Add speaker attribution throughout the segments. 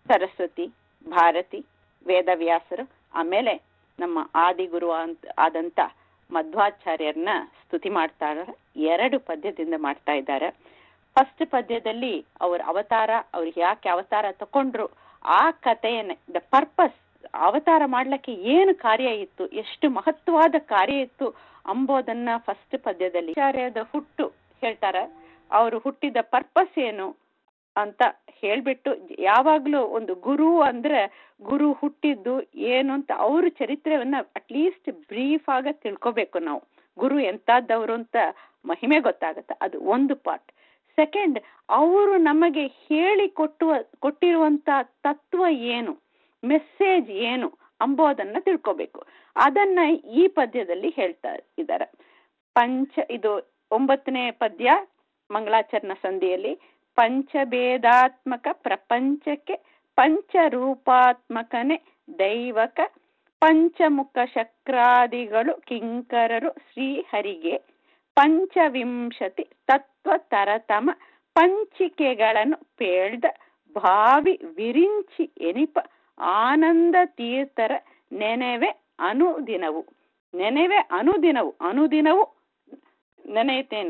Speaker 1: ಸರಸ್ವತಿ ಭಾರತಿ ವೇದವ್ಯಾಸರು ಆಮೇಲೆ ನಮ್ಮ ಆದಿಗುರು ಅಂತ ಆದಂತ ಮಧ್ವಾಚಾರ್ಯರನ್ನ ಸ್ತುತಿ ಮಾಡ್ತಾರೆ ಎರಡು ಪದ್ಯದಿಂದ ಮಾಡ್ತಾ ಇದ್ದಾರೆ ಫಸ್ಟ್ ಪದ್ಯದಲ್ಲಿ ಅವ್ರ ಅವತಾರ ಅವ್ರಿಗೆ ಯಾಕೆ ಅವತಾರ ತಕೊಂಡ್ರು ಆ ಕಥೆಯನ್ನ ದ ಪರ್ಪಸ್ ಅವತಾರ ಮಾಡ್ಲಿಕ್ಕೆ ಏನು ಕಾರ್ಯ ಇತ್ತು ಎಷ್ಟು ಮಹತ್ವವಾದ ಕಾರ್ಯ ಇತ್ತು ಅಂಬೋದನ್ನ ಫಸ್ಟ್ ಪದ್ಯದಲ್ಲಿ ಆಚಾರ್ಯದ ಹುಟ್ಟು ಹೇಳ್ತಾರ ಅವರು ಹುಟ್ಟಿದ ಪರ್ಪಸ್ ಏನು ಅಂತ ಹೇಳ್ಬಿಟ್ಟು ಯಾವಾಗ್ಲೂ ಒಂದು ಗುರು ಅಂದ್ರೆ ಗುರು ಹುಟ್ಟಿದ್ದು ಏನು ಅಂತ ಅವ್ರ ಚರಿತ್ರೆಯನ್ನ ಅಟ್ಲೀಸ್ಟ್ ಬ್ರೀಫ್ ಆಗ ತಿಳ್ಕೊಬೇಕು ನಾವು ಗುರು ಎಂತಾದವರು ಅಂತ ಮಹಿಮೆ ಗೊತ್ತಾಗತ್ತೆ ಅದು ಒಂದು ಪಾರ್ಟ್ ಸೆಕೆಂಡ್ ಅವರು ನಮಗೆ ಹೇಳಿ ಕೊಟ್ಟುವ ಕೊಟ್ಟಿರುವಂತ ತತ್ವ ಏನು ಮೆಸೇಜ್ ಏನು ಅಂಬೋದನ್ನ ತಿಳ್ಕೊಬೇಕು ಅದನ್ನ ಈ ಪದ್ಯದಲ್ಲಿ ಹೇಳ್ತಾ ಇದ್ದಾರೆ ಪಂಚ ಇದು ಒಂಬತ್ತನೇ ಪದ್ಯ ಮಂಗಳಾಚರಣ ಸಂಧಿಯಲ್ಲಿ ಪಂಚಭೇದಾತ್ಮಕ ಪ್ರಪಂಚಕ್ಕೆ ಪಂಚರೂಪಾತ್ಮಕನೇ ದೈವಕ ಪಂಚಮುಖ ಶಕ್ರಾದಿಗಳು ಕಿಂಕರರು ಶ್ರೀಹರಿಗೆ ಪಂಚವಿಂಶತಿ ತತ್ವ ತರತಮ ಪಂಚಿಕೆಗಳನ್ನು ಪೇಳ್ದ ಭಾವಿ ವಿರಿಂಚಿ ಎನಿಪ ಆನಂದ ತೀರ್ಥರ ನೆನೆವೆ ಅನುದಿನವು ನೆನೆವೆ ಅನುದಿನವು ಅನುದಿನವು ನೆನೆಯುತ್ತೇನೆ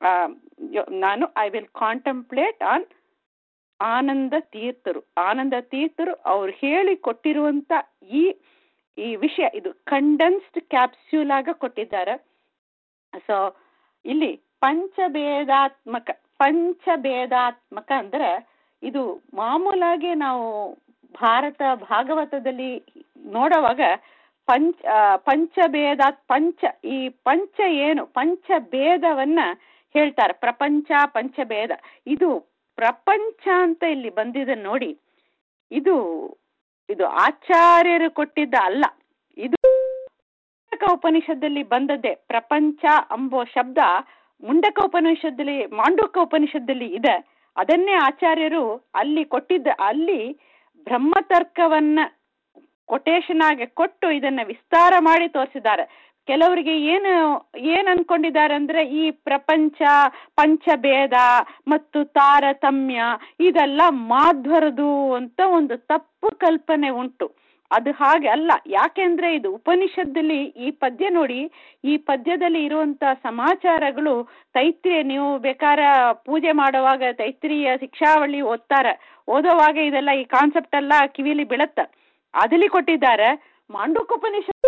Speaker 1: ನಾನು I will contemplate on Ananda ತೀರ್ಥರು ಆನಂದ ತೀರ್ಥರು ಅವ್ರು ಹೇಳಿ ಕೊಟ್ಟಿರುವಂತ ಈ ಈ ವಿಷಯ ಇದು ಕಂಡೆನ್ಸ್ಡ್ ಕ್ಯಾಪ್ಸ್ಯೂಲ್ ಆಗ ಕೊಟ್ಟಿದ್ದಾರೆ ಸೊ ಇಲ್ಲಿ ಪಂಚಭೇದಾತ್ಮಕ ಪಂಚಭೇದಾತ್ಮಕ ಅಂದ್ರೆ ಇದು ಮಾಮೂಲಾಗಿ ನಾವು ಭಾರತ ಭಾಗವತದಲ್ಲಿ ನೋಡುವಾಗ ಪಂಚ ಪಂಚಭೇದ ಪಂಚ ಈ ಪಂಚ ಏನು ಪಂಚಭೇದವನ್ನ ಹೇಳ್ತಾರೆ ಪ್ರಪಂಚ ಪಂಚಭೇದ ಇದು ಪ್ರಪಂಚ ಅಂತ ಇಲ್ಲಿ ಬಂದಿದೆ ನೋಡಿ ಇದು ಇದು ಆಚಾರ್ಯರು ಕೊಟ್ಟಿದ್ದ ಅಲ್ಲ ಇದು ಮುಂಡಕ ಉಪನಿಷತ್ತಲ್ಲಿ ಬಂದದ್ದೇ ಪ್ರಪಂಚ ಅಂಬೋ ಶಬ್ದ ಮುಂಡಕ ಉಪನಿಷತ್ತಲ್ಲಿ ಮಾಂಡೂಕ ಉಪನಿಷತ್ತಲ್ಲಿ ಇದೆ ಅದನ್ನೇ ಆಚಾರ್ಯರು ಅಲ್ಲಿ ಕೊಟ್ಟಿದ್ದ ಅಲ್ಲಿ ಬ್ರಹ್ಮತರ್ಕವನ್ನ ಕೊಟೇಶನ್ ಆಗಿ ಕೊಟ್ಟು ಇದನ್ನ ವಿಸ್ತಾರ ಮಾಡಿ ತೋರಿಸಿದ್ದಾರೆ ಕೆಲವರಿಗೆ ಏನು ಏನ್ ಅನ್ಕೊಂಡಿದ್ದಾರೆ ಅಂದ್ರೆ ಈ ಪ್ರಪಂಚ ಪಂಚಭೇದ ಮತ್ತು ತಾರತಮ್ಯ ಇದೆಲ್ಲ ಮಾಧ್ವರದು ಅಂತ ಒಂದು ತಪ್ಪು ಕಲ್ಪನೆ ಉಂಟು ಅದು ಹಾಗೆ ಅಲ್ಲ ಯಾಕೆಂದ್ರೆ ಇದು ಉಪನಿಷತ್ತಲ್ಲಿ ಈ ಪದ್ಯ ನೋಡಿ ಈ ಪದ್ಯದಲ್ಲಿ ಇರುವಂತ ಸಮಾಚಾರಗಳು ತೈತ್ರಿಯ ನೀವು ಬೇಕಾರ ಪೂಜೆ ಮಾಡುವಾಗ ತೈತ್ರಿಯ ಶಿಕ್ಷಾವಳಿ ಓದ್ತಾರ ಓದೋವಾಗ ಇದೆಲ್ಲ ಈ ಕಾನ್ಸೆಪ್ಟ್ ಎಲ್ಲ ಕಿವಿಲಿ ಬೀಳತ್ತ ಅದಲ್ಲಿ ಕೊಟ್ಟಿದ್ದಾರೆ ಮಾಂಡೂಕೋಪನಿಷತ್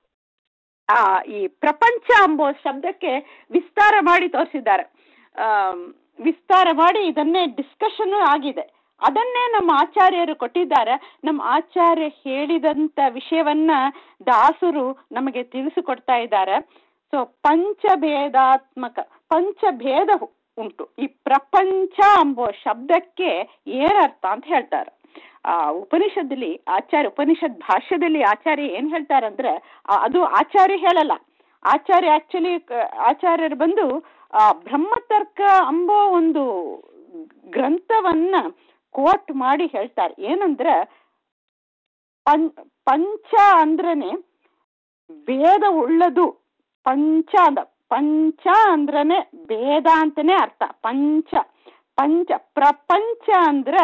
Speaker 1: ಆ ಈ ಪ್ರಪಂಚ ಎಂಬೋ ಶಬ್ದಕ್ಕೆ ವಿಸ್ತಾರ ಮಾಡಿ ತೋರಿಸಿದ್ದಾರೆ ವಿಸ್ತಾರ ಮಾಡಿ ಇದನ್ನೇ ಡಿಸ್ಕಷನ್ ಆಗಿದೆ ಅದನ್ನೇ ನಮ್ಮ ಆಚಾರ್ಯರು ಕೊಟ್ಟಿದ್ದಾರೆ ನಮ್ಮ ಆಚಾರ್ಯ ಹೇಳಿದಂತ ವಿಷಯವನ್ನ ದಾಸರು ನಮಗೆ ತಿಳಿಸಿಕೊಡ್ತಾ ಇದ್ದಾರೆ ಸೊ ಪಂಚಭೇದಾತ್ಮಕ ಪಂಚಭೇದ ಉಂಟು ಈ ಪ್ರಪಂಚ ಎಂಬೋ ಶಬ್ದಕ್ಕೆ ಏನರ್ಥ ಅಂತ ಹೇಳ್ತಾರೆ ಆ ಉಪನಿಷತ್ತಲ್ಲಿ ಆಚಾರ್ಯ ಉಪನಿಷತ್ ಭಾಷ್ಯದಲ್ಲಿ ಆಚಾರ್ಯ ಏನ್ ಹೇಳ್ತಾರಂದ್ರೆ ಅದು ಆಚಾರ್ಯ ಹೇಳಲ್ಲ ಆಚಾರ್ಯ ಆಕ್ಚುಲಿ ಆಚಾರ್ಯರು ಬಂದು ಆ ಬ್ರಹ್ಮತರ್ಕ ಎಂಬೋ ಒಂದು ಗ್ರಂಥವನ್ನ ಕೋಟ್ ಮಾಡಿ ಹೇಳ್ತಾರೆ ಏನಂದ್ರೆ ಪಂ ಪಂಚ ಅಂದ್ರನೆ ಭೇದ ಉಳ್ಳದು ಪಂಚ ಅಂದ ಪಂಚ ಅಂದ್ರನೆ ಭೇದ ಅಂತಾನೆ ಅರ್ಥ ಪಂಚ ಪಂಚ ಪ್ರಪಂಚ ಅಂದ್ರೆ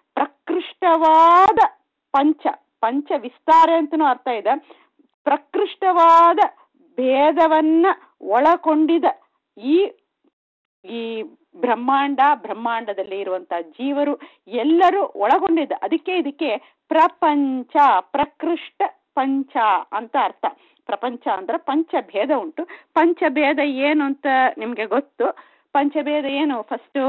Speaker 1: ಪ್ರಕೃಷ್ಟವಾದ ಪಂಚ ಪಂಚ ವಿಸ್ತಾರ ಅಂತನೂ ಅರ್ಥ ಇದೆ ಪ್ರಕೃಷ್ಟವಾದ ಭೇದವನ್ನ ಒಳಗೊಂಡಿದ ಈ ಈ ಬ್ರಹ್ಮಾಂಡ ಬ್ರಹ್ಮಾಂಡದಲ್ಲಿ ಇರುವಂತಹ ಜೀವರು ಎಲ್ಲರೂ ಒಳಗೊಂಡಿದ್ದ ಅದಕ್ಕೆ ಇದಕ್ಕೆ ಪ್ರಪಂಚ ಪ್ರಕೃಷ್ಟ ಪಂಚ ಅಂತ ಅರ್ಥ ಪ್ರಪಂಚ ಅಂದ್ರೆ ಪಂಚಭೇದ ಉಂಟು ಪಂಚಭೇದ ಏನು ಅಂತ ನಿಮ್ಗೆ ಗೊತ್ತು ಪಂಚಭೇದ ಏನು ಫಸ್ಟು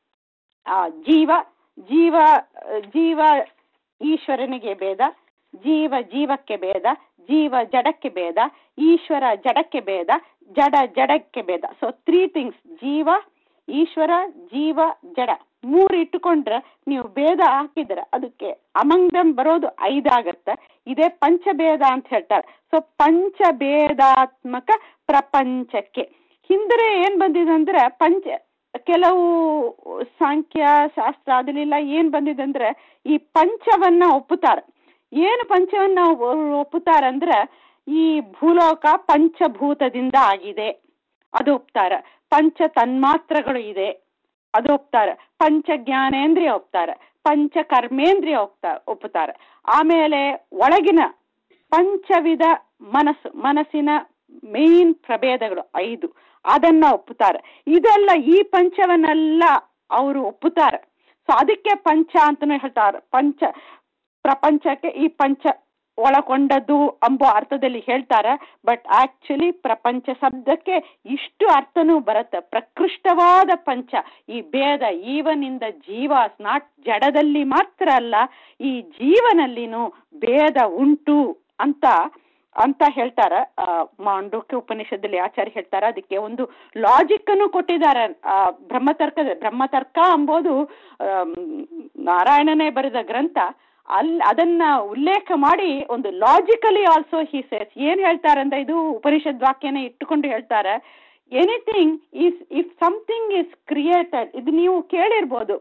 Speaker 1: ಜೀವ ಜೀವ ಜೀವ ಈಶ್ವರನಿಗೆ ಭೇದ ಜೀವ ಜೀವಕ್ಕೆ ಭೇದ ಜೀವ ಜಡಕ್ಕೆ ಭೇದ ಈಶ್ವರ ಜಡಕ್ಕೆ ಭೇದ ಜಡ ಜಡಕ್ಕೆ ಭೇದ ಸೊ ತ್ರೀ ಥಿಂಗ್ಸ್ ಜೀವ ಈಶ್ವರ ಜೀವ ಜಡ ಮೂರು ಇಟ್ಟುಕೊಂಡ್ರೆ ನೀವು ಭೇದ ಹಾಕಿದ್ರೆ ಅದಕ್ಕೆ ಅಮಂಗ್ ದಮ್ ಬರೋದು ಐದಾಗತ್ತೆ ಇದೇ ಪಂಚಭೇದ ಅಂತ ಹೇಳ್ತಾರೆ ಸೊ ಪಂಚಭೇದಾತ್ಮಕ ಪ್ರಪಂಚಕ್ಕೆ ಹಿಂದರೆ ಏನ್ ಬಂದಿದೆ ಅಂದ್ರೆ ಪಂಚ ಕೆಲವು ಸಾಂಖ್ಯ ಶಾಸ್ತ್ರ ಅದನ್ನೆಲ್ಲ ಏನ್ ಬಂದಿದೆ ಅಂದ್ರೆ ಈ ಪಂಚವನ್ನ ಒಪ್ಪುತ್ತಾರೆ ಏನು ಪಂಚವನ್ನ ಒಪ್ಪುತ್ತಾರೆ ಅಂದ್ರೆ ಈ ಭೂಲೋಕ ಪಂಚಭೂತದಿಂದ ಆಗಿದೆ ಅದು ಒಪ್ತಾರ ಪಂಚ ತನ್ಮಾತ್ರಗಳು ಇದೆ ಅದು ಒಪ್ತಾರ ಪಂಚ ಜ್ಞಾನೇಂದ್ರಿಯ ಒಪ್ತಾರ ಪಂಚ ಕರ್ಮೇಂದ್ರಿಯ ಹೋಗ್ತಾ ಒಪ್ಪುತ್ತಾರೆ ಆಮೇಲೆ ಒಳಗಿನ ಪಂಚವಿಧ ಮನಸ್ಸು ಮನಸ್ಸಿನ ಮೇನ್ ಪ್ರಭೇದಗಳು ಐದು ಅದನ್ನ ಒಪ್ಪುತ್ತಾರೆ ಇದೆಲ್ಲ ಈ ಪಂಚವನ್ನೆಲ್ಲ ಅವರು ಒಪ್ಪುತ್ತಾರೆ ಸೊ ಅದಕ್ಕೆ ಪಂಚ ಅಂತಾನೆ ಹೇಳ್ತಾರೆ ಪಂಚ ಪ್ರಪಂಚಕ್ಕೆ ಈ ಪಂಚ ಒಳಗೊಂಡದ್ದು ಎಂಬ ಅರ್ಥದಲ್ಲಿ ಹೇಳ್ತಾರೆ ಬಟ್ ಆಕ್ಚುಲಿ ಪ್ರಪಂಚ ಶಬ್ದಕ್ಕೆ ಇಷ್ಟು ಅರ್ಥನೂ ಬರುತ್ತೆ ಪ್ರಕೃಷ್ಟವಾದ ಪಂಚ ಈ ಭೇದ ಈವನಿಂದ ಜೀವ ನಾಟ್ ಜಡದಲ್ಲಿ ಮಾತ್ರ ಅಲ್ಲ ಈ ಜೀವನಲ್ಲಿನೂ ಭೇದ ಉಂಟು ಅಂತ ಅಂತ ಹೇಳ್ತಾರ ಮಾಂಡೂಕ್ಯ ಉಪನಿಷತ್ತಲ್ಲಿ ಆಚಾರ್ಯ ಹೇಳ್ತಾರ ಅದಕ್ಕೆ ಒಂದು ಲಾಜಿಕ್ ಅನ್ನು ಕೊಟ್ಟಿದ್ದಾರೆ ಬ್ರಹ್ಮತರ್ಕದ ಬ್ರಹ್ಮತರ್ಕ ಎಂಬುದು ನಾರಾಯಣನೇ ಬರೆದ ಗ್ರಂಥ ಅಲ್ಲಿ ಅದನ್ನ ಉಲ್ಲೇಖ ಮಾಡಿ ಒಂದು ಲಾಜಿಕಲಿ ಆಲ್ಸೋ ಹಿ ಸೇಸ್ ಏನ್ ಹೇಳ್ತಾರೆ ಅಂತ ಇದು ಉಪನಿಷತ್ ವಾಕ್ಯನ ಇಟ್ಟುಕೊಂಡು ಹೇಳ್ತಾರೆ anything is if something is created ಇದು ನೀವು ಕೇಳಿರ್ಬೋದು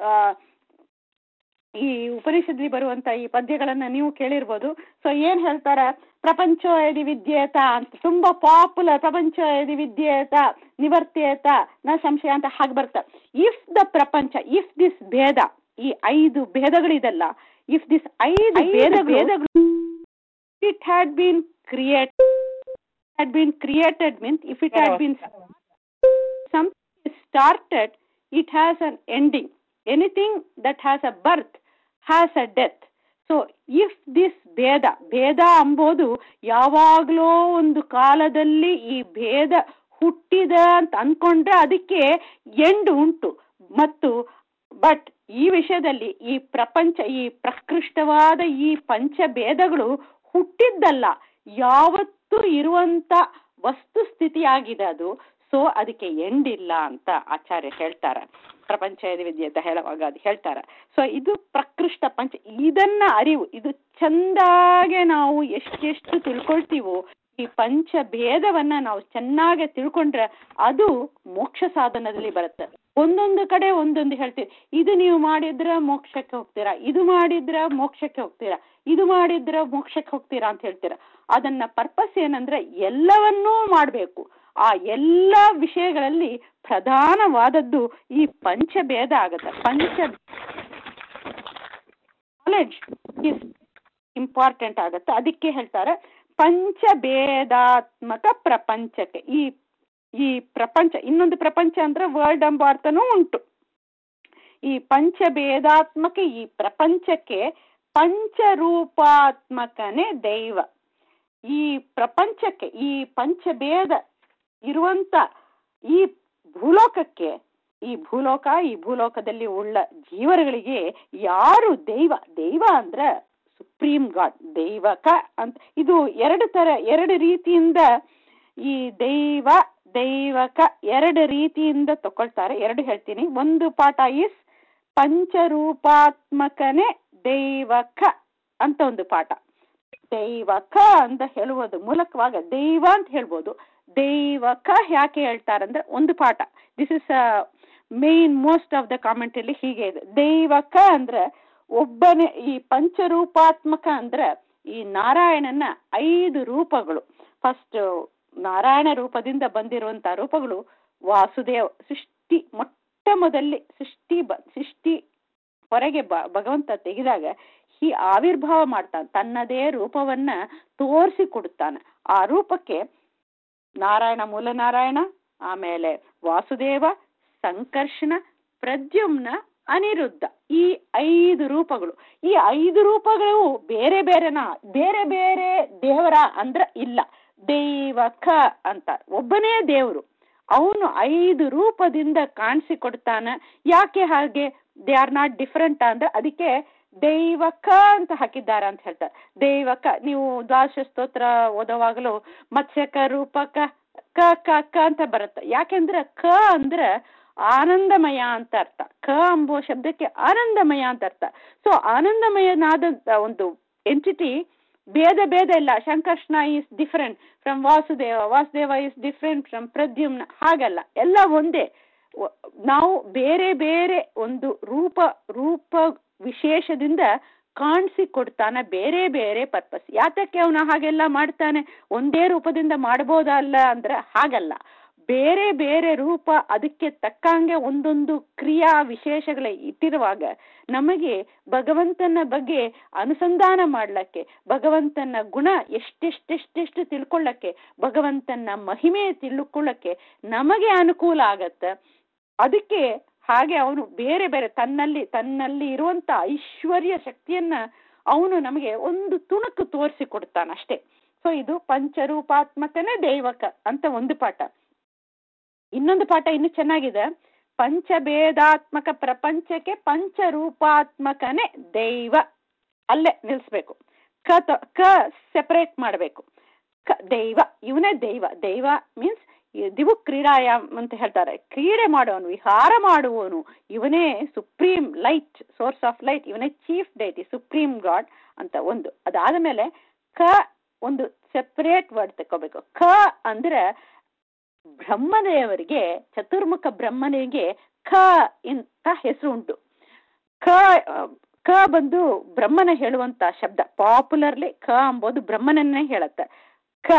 Speaker 1: ಈ ಉಪನಿಷತ್ಲಿ ಬರುವಂತ ಈ ಪದ್ಯಗಳನ್ನ ನೀವು ಕೇಳಿರ್ಬೋದು ಸೊ ಏನ್ ಹೇಳ್ತಾರೆ ಪ್ರಪಂಚ ಯದಿ ವಿದ್ಯೇತ ಅಂತ ತುಂಬಾ ಪಾಪ್ಯುಲರ್ ಪ್ರಪಂಚ ಯದಿ ವಿದ್ಯೇತ ನಿವರ್ತ್ಯೇತ ನ ಸಂಶಯ ಅಂತ ಹಾಗೆ ಬರ್ತಾರೆ ಇಫ್ ದ ಪ್ರಪಂಚ ಇಫ್ ದಿಸ್ ಭೇದ ಈ ಐದು ಭೇದಗಳಿದೆಲ್ಲ ಇಫ್ ದಿಸ್ ಐದು ಭೇದಗಳು it had been create had been created means if it had been something started it has an ending anything that has a birth has a death so if this ಭೇದ ಭೇದ ಅಂಬೋದು ಯಾವಾಗಲೋ ಒಂದು ಕಾಲದಲ್ಲಿ ಈ ಭೇದ ಹುಟ್ಟಿದ ಅಂತ ಅನ್ಕೊಂಡ್ರೆ ಅದಕ್ಕೆ ಎಂಡ್ ಉಂಟು ಮತ್ತು ಬಟ್ ಈ ವಿಷಯದಲ್ಲಿ ಈ ಪ್ರಪಂಚ ಈ ಪ್ರಕೃಷ್ಟವಾದ ಈ ಪಂಚಭೇದಗಳು ಹುಟ್ಟಿದ್ದಲ್ಲ ಯಾವತ್ತೂ ಇರುವಂತ ವಸ್ತುಸ್ಥಿತಿಯಾಗಿದೆ ಅದು ಸೊ ಅದಕ್ಕೆ ಎಂಡಿಲ್ಲ ಅಂತ ಆಚಾರ್ಯ ಹೇಳ್ತಾರೆ ಪ್ರಪಂಚ ವಿದ್ಯೆ ಅಂತ ಹೇಳುವಾಗ ಅದು ಹೇಳ್ತಾರೆ ಸೊ ಇದು ಪ್ರಕೃಷ್ಟ ಪಂಚ ಇದನ್ನ ಅರಿವು ಇದು ಚಂದಾಗೆ ನಾವು ಎಷ್ಟೆಷ್ಟು ತಿಳ್ಕೊಳ್ತೀವೋ ಈ ಪಂಚ ಭೇದವನ್ನ ನಾವು ಚೆನ್ನಾಗಿ ತಿಳ್ಕೊಂಡ್ರೆ ಅದು ಮೋಕ್ಷ ಸಾಧನದಲ್ಲಿ ಬರುತ್ತೆ ಒಂದೊಂದು ಕಡೆ ಒಂದೊಂದು ಹೇಳ್ತೀವಿ ಇದು ನೀವು ಮಾಡಿದ್ರೆ ಮೋಕ್ಷಕ್ಕೆ ಹೋಗ್ತೀರಾ ಇದು ಮಾಡಿದ್ರೆ ಮೋಕ್ಷಕ್ಕೆ ಹೋಗ್ತೀರಾ ಇದು ಮಾಡಿದ್ರೆ ಮೋಕ್ಷಕ್ಕೆ ಹೋಗ್ತೀರಾ ಅಂತ ಹೇಳ್ತೀರಾ ಅದನ್ನ ಪರ್ಪಸ್ ಏನಂದ್ರೆ ಎಲ್ಲವನ್ನೂ ಮಾಡಬೇಕು ಆ ಎಲ್ಲ ವಿಷಯಗಳಲ್ಲಿ ಪ್ರಧಾನವಾದದ್ದು ಈ ಪಂಚಭೇದ ಆಗತ್ತೆ ಪಂಚ ನಾಲೆಡ್ಜ್ ಇಸ್ ಇಂಪಾರ್ಟೆಂಟ್ ಆಗತ್ತೆ ಅದಕ್ಕೆ ಹೇಳ್ತಾರೆ ಪಂಚಭೇದಾತ್ಮಕ ಪ್ರಪಂಚಕ್ಕೆ ಈ ಈ ಪ್ರಪಂಚ ಇನ್ನೊಂದು ಪ್ರಪಂಚ ಅಂದ್ರೆ ವರ್ಲ್ಡ್ ಎಂಬ ಅರ್ಥನೂ ಉಂಟು ಈ ಪಂಚಭೇದಾತ್ಮಕ ಈ ಪ್ರಪಂಚಕ್ಕೆ ಪಂಚರೂಪಾತ್ಮಕನೇ ದೈವ ಈ ಪ್ರಪಂಚಕ್ಕೆ ಈ ಪಂಚಭೇದ ಇರುವಂತ ಈ ಭೂಲೋಕಕ್ಕೆ ಈ ಭೂಲೋಕ ಈ ಭೂಲೋಕದಲ್ಲಿ ಉಳ್ಳ ಜೀವರುಗಳಿಗೆ ಯಾರು ದೈವ ದೈವ ಅಂದ್ರೆ ಸುಪ್ರೀಂ ಗಾಡ್ ದೈವಕ ಅಂತ ಇದು ಎರಡು ತರ ಎರಡು ರೀತಿಯಿಂದ ಈ ದೈವ ದೈವಕ ಎರಡು ರೀತಿಯಿಂದ ತಗೊಳ್ತಾರೆ ಎರಡು ಹೇಳ್ತೀನಿ ಒಂದು ಪಾಠ ಇಸ್ ಪಂಚರೂಪಾತ್ಮಕನೇ ದೈವಕ ಅಂತ ಒಂದು ಪಾಠ ದೈವಕ ಅಂತ ಹೇಳುವುದು ಮೂಲಕವಾಗ ದೈವ ಅಂತ ಹೇಳ್ಬೋದು ದೈವಕ ಯಾಕೆ ಹೇಳ್ತಾರಂದ್ರೆ ಒಂದು ಪಾಠ this is main most of the comment ಅಲ್ಲಿ ಹೀಗೆ ಇದೆ ದೈವಕ ಅಂದ್ರೆ ಒಬ್ಬನೇ ಈ ಪಂಚರೂಪಾತ್ಮಕ ಅಂದ್ರೆ ಈ ನಾರಾಯಣನ ಐದು ರೂಪಗಳು ಫಸ್ಟ್ ನಾರಾಯಣ ರೂಪದಿಂದ ಬಂದಿರುವಂತ ರೂಪಗಳು ವಾಸುದೇವ ಸೃಷ್ಟಿ ಮೊಟ್ಟ ಮೊದಲೇ ಸೃಷ್ಟಿ ಬ ಸೃಷ್ಟಿ ಹೊರಗೆ ಬ ಭಗವಂತ ತೆಗೆದಾಗ ಈ ಆವಿರ್ಭಾವ ಮಾಡ್ತಾನೆ ತನ್ನದೇ ರೂಪವನ್ನ ತೋರಿಸಿ ಕೊಡುತ್ತಾನೆ ಆ ರೂಪಕ್ಕೆ ನಾರಾಯಣ ಮೂಲ ನಾರಾಯಣ ಆಮೇಲೆ ವಾಸುದೇವ ಸಂಕರ್ಷಣ ಪ್ರದ್ಯುಮ್ನ ಅನಿರುದ್ಧ ಈ ಐದು ರೂಪಗಳು ಈ ಐದು ರೂಪಗಳು ಬೇರೆ ಬೇರೆನಾ ಬೇರೆ ಬೇರೆ ದೇವರ ಅಂದ್ರ ಇಲ್ಲ ದೈವಕ ಅಂತ ಒಬ್ಬನೇ ದೇವರು ಅವನು ಐದು ರೂಪದಿಂದ ಕಾಣಿಸಿಕೊಡ್ತಾನೆ ಯಾಕೆ ಹಾಗೆ ದೇ ಆರ್ ನಾಟ್ ಡಿಫರೆಂಟ್ ಅಂದ್ರೆ ಅದಕ್ಕೆ ದೈವಕ ಅಂತ ಹಾಕಿದ್ದಾರೆ ಅಂತ ಹೇಳ್ತಾರೆ ದೈವಕ ನೀವು ದ್ವಾದಶ ಸ್ತೋತ್ರ ಓದುವಾಗಲೂ ಮತ್ಸ್ಯಕ ರೂಪಕ ಕ ಕ ಕ ಅಂತ ಬರುತ್ತೆ ಯಾಕೆಂದ್ರೆ ಕ ಅಂದ್ರೆ ಆನಂದಮಯ ಅಂತ ಅರ್ಥ ಕ ಎಂಬುವ ಶಬ್ದಕ್ಕೆ ಆನಂದಮಯ ಅಂತ ಅರ್ಥ ಸೊ ಆನಂದಮಯನಾದಂತ ಒಂದು ಎಂಟಿಟಿ ಭೇದ ಭೇದ ಇಲ್ಲ Sankarshana is different from Vasudeva Vasudeva is different from Pradyumna ಹಾಗಲ್ಲ ಎಲ್ಲ ಒಂದೇ ನಾವು ಬೇರೆ ಬೇರೆ ಒಂದು ರೂಪ ರೂಪ ವಿಶೇಷದಿಂದ ಕಾಣಿಸಿಕೊಡ್ತಾನೆ ಬೇರೆ ಬೇರೆ ಪರ್ಪಸ್ ಯಾತಕ್ಕೆ ಅವನು ಹಾಗೆಲ್ಲ ಮಾಡ್ತಾನೆ ಒಂದೇ ರೂಪದಿಂದ ಮಾಡ್ಬೋದಲ್ಲ ಅಂದ್ರೆ ಹಾಗಲ್ಲ ಬೇರೆ ಬೇರೆ ರೂಪ ಅದಕ್ಕೆ ತಕ್ಕಂಗೆ ಒಂದೊಂದು ಕ್ರಿಯಾ ವಿಶೇಷಗಳ ಇಟ್ಟಿರುವಾಗ ನಮಗೆ ಭಗವಂತನ ಬಗ್ಗೆ ಅನುಸಂಧಾನ ಮಾಡ್ಲಕ್ಕೆ ಭಗವಂತನ ಗುಣ ಎಷ್ಟೆಷ್ಟೆಷ್ಟೆಷ್ಟು ತಿಳ್ಕೊಳ್ಳಕ್ಕೆ ಭಗವಂತನ ಮಹಿಮೆ ತಿಳ್ಕೊಳ್ಳಕ್ಕೆ ನಮಗೆ ಅನುಕೂಲ ಆಗತ್ತೆ ಅದಕ್ಕೆ ಹಾಗೆ ಅವನು ಬೇರೆ ಬೇರೆ ತನ್ನಲ್ಲಿ ತನ್ನಲ್ಲಿ ಇರುವಂತ ಐಶ್ವರ್ಯ ಶಕ್ತಿಯನ್ನ ಅವನು ನಮಗೆ ಒಂದು ತುಣುಕು ತೋರಿಸಿ ಕೊಡ್ತಾನಷ್ಟೇ ಸೊ ಇದು ಪಂಚರೂಪಾತ್ಮಕನೇ ದೈವಕ ಅಂತ ಒಂದು ಪಾಠ ಇನ್ನೊಂದು ಪಾಠ ಇನ್ನು ಚೆನ್ನಾಗಿದೆ ಪಂಚಭೇದಾತ್ಮಕ ಪ್ರಪಂಚಕ್ಕೆ ಪಂಚರೂಪಾತ್ಮಕನೇ ದೈವ ಅಲ್ಲೇ ನಿಲ್ಲಿಸ್ಬೇಕು ಕ ತ- ಕ ಸೆಪರೇಟ್ ಮಾಡಬೇಕು ಕ ದೈವ ಇವನೇ ದೈವ ದೈವ ಮೀನ್ಸ್ ದಿವು ಕ್ರೀಡಾಯಾಮ್ ಅಂತ ಹೇಳ್ತಾರೆ ಕ್ರೀಡೆ ಮಾಡುವವನು ವಿಹಾರ ಮಾಡುವವನು ಇವನೇ supreme light source of light ಇವನೇ ಚೀಫ್ ಡೈಟಿ ಸುಪ್ರೀಂ ಗಾಡ್ ಅಂತ ಒಂದು ಅದಾದ ಮೇಲೆ ಕ ಒಂದು ಸೆಪರೇಟ್ ವರ್ಡ್ ತಗೋಬೇಕು ಕ ಅಂದ್ರೆ ಬ್ರಹ್ಮದೇವರಿಗೆ ಚತುರ್ಮುಖ ಬ್ರಹ್ಮನಿಗೆ ಖ ಇಂತ ಹೆಸರು ಉಂಟು ಕ ಕ ಬಂದು ಬ್ರಹ್ಮನ ಹೇಳುವಂತ ಶಬ್ದ ಪಾಪ್ಯುಲರ್ಲಿ ಕ ಎಂಬುದು ಬ್ರಹ್ಮನನ್ನೇ ಹೇಳುತ್ತೆ ಕ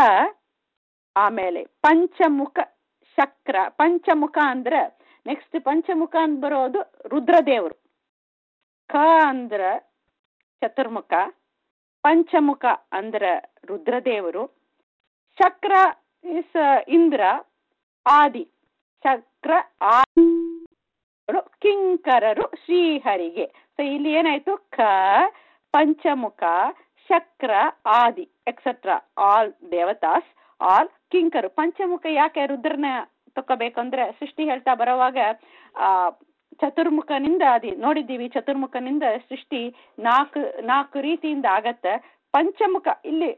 Speaker 1: ಆಮೇಲೆ ಪಂಚಮುಖ ಚಕ್ರ ಪಂಚಮುಖ ಅಂದ್ರೆ ನೆಕ್ಸ್ಟ್ ಪಂಚಮುಖ ಅಂತ ಬರೋದು ರುದ್ರದೇವರು ಕ ಅಂದ್ರ ಚತುರ್ಮುಖ ಪಂಚಮುಖ ಅಂದ್ರ ರುದ್ರದೇವರು ಚಕ್ರ ಇಸ್ ಇಂದ್ರ ಆದಿ ಚಕ್ರ ಆದಿಗಳು ಕಿಂಕರರು ಶ್ರೀಹರಿಗೆ ಸೊ ಇಲ್ಲಿ ಏನಾಯ್ತು ಕ ಪಂಚಮುಖ ಚಕ್ರ ಆದಿ ಎಕ್ಸೆಟ್ರಾ ಆಲ್ ದೇವತಾಸ್ ಆಲ್ ಕಿಂಕರು ಪಂಚಮುಖ ಯಾಕೆ ರುದ್ರನ ತಕೋಬೇಕಂದ್ರೆ ಸೃಷ್ಟಿ ಹೇಳ್ತಾ ಬರೋವಾಗ ಆ ಚತುರ್ಮುಖನಿಂದ ಅದಿ ನೋಡಿದ್ದೀವಿ ಚತುರ್ಮುಖನಿಂದ ಸೃಷ್ಟಿ ನಾಲ್ಕು ನಾಲ್ಕು ರೀತಿಯಿಂದ ಆಗತ್ತೆ ಪಂಚಮುಖ ಇಲ್ಲಿ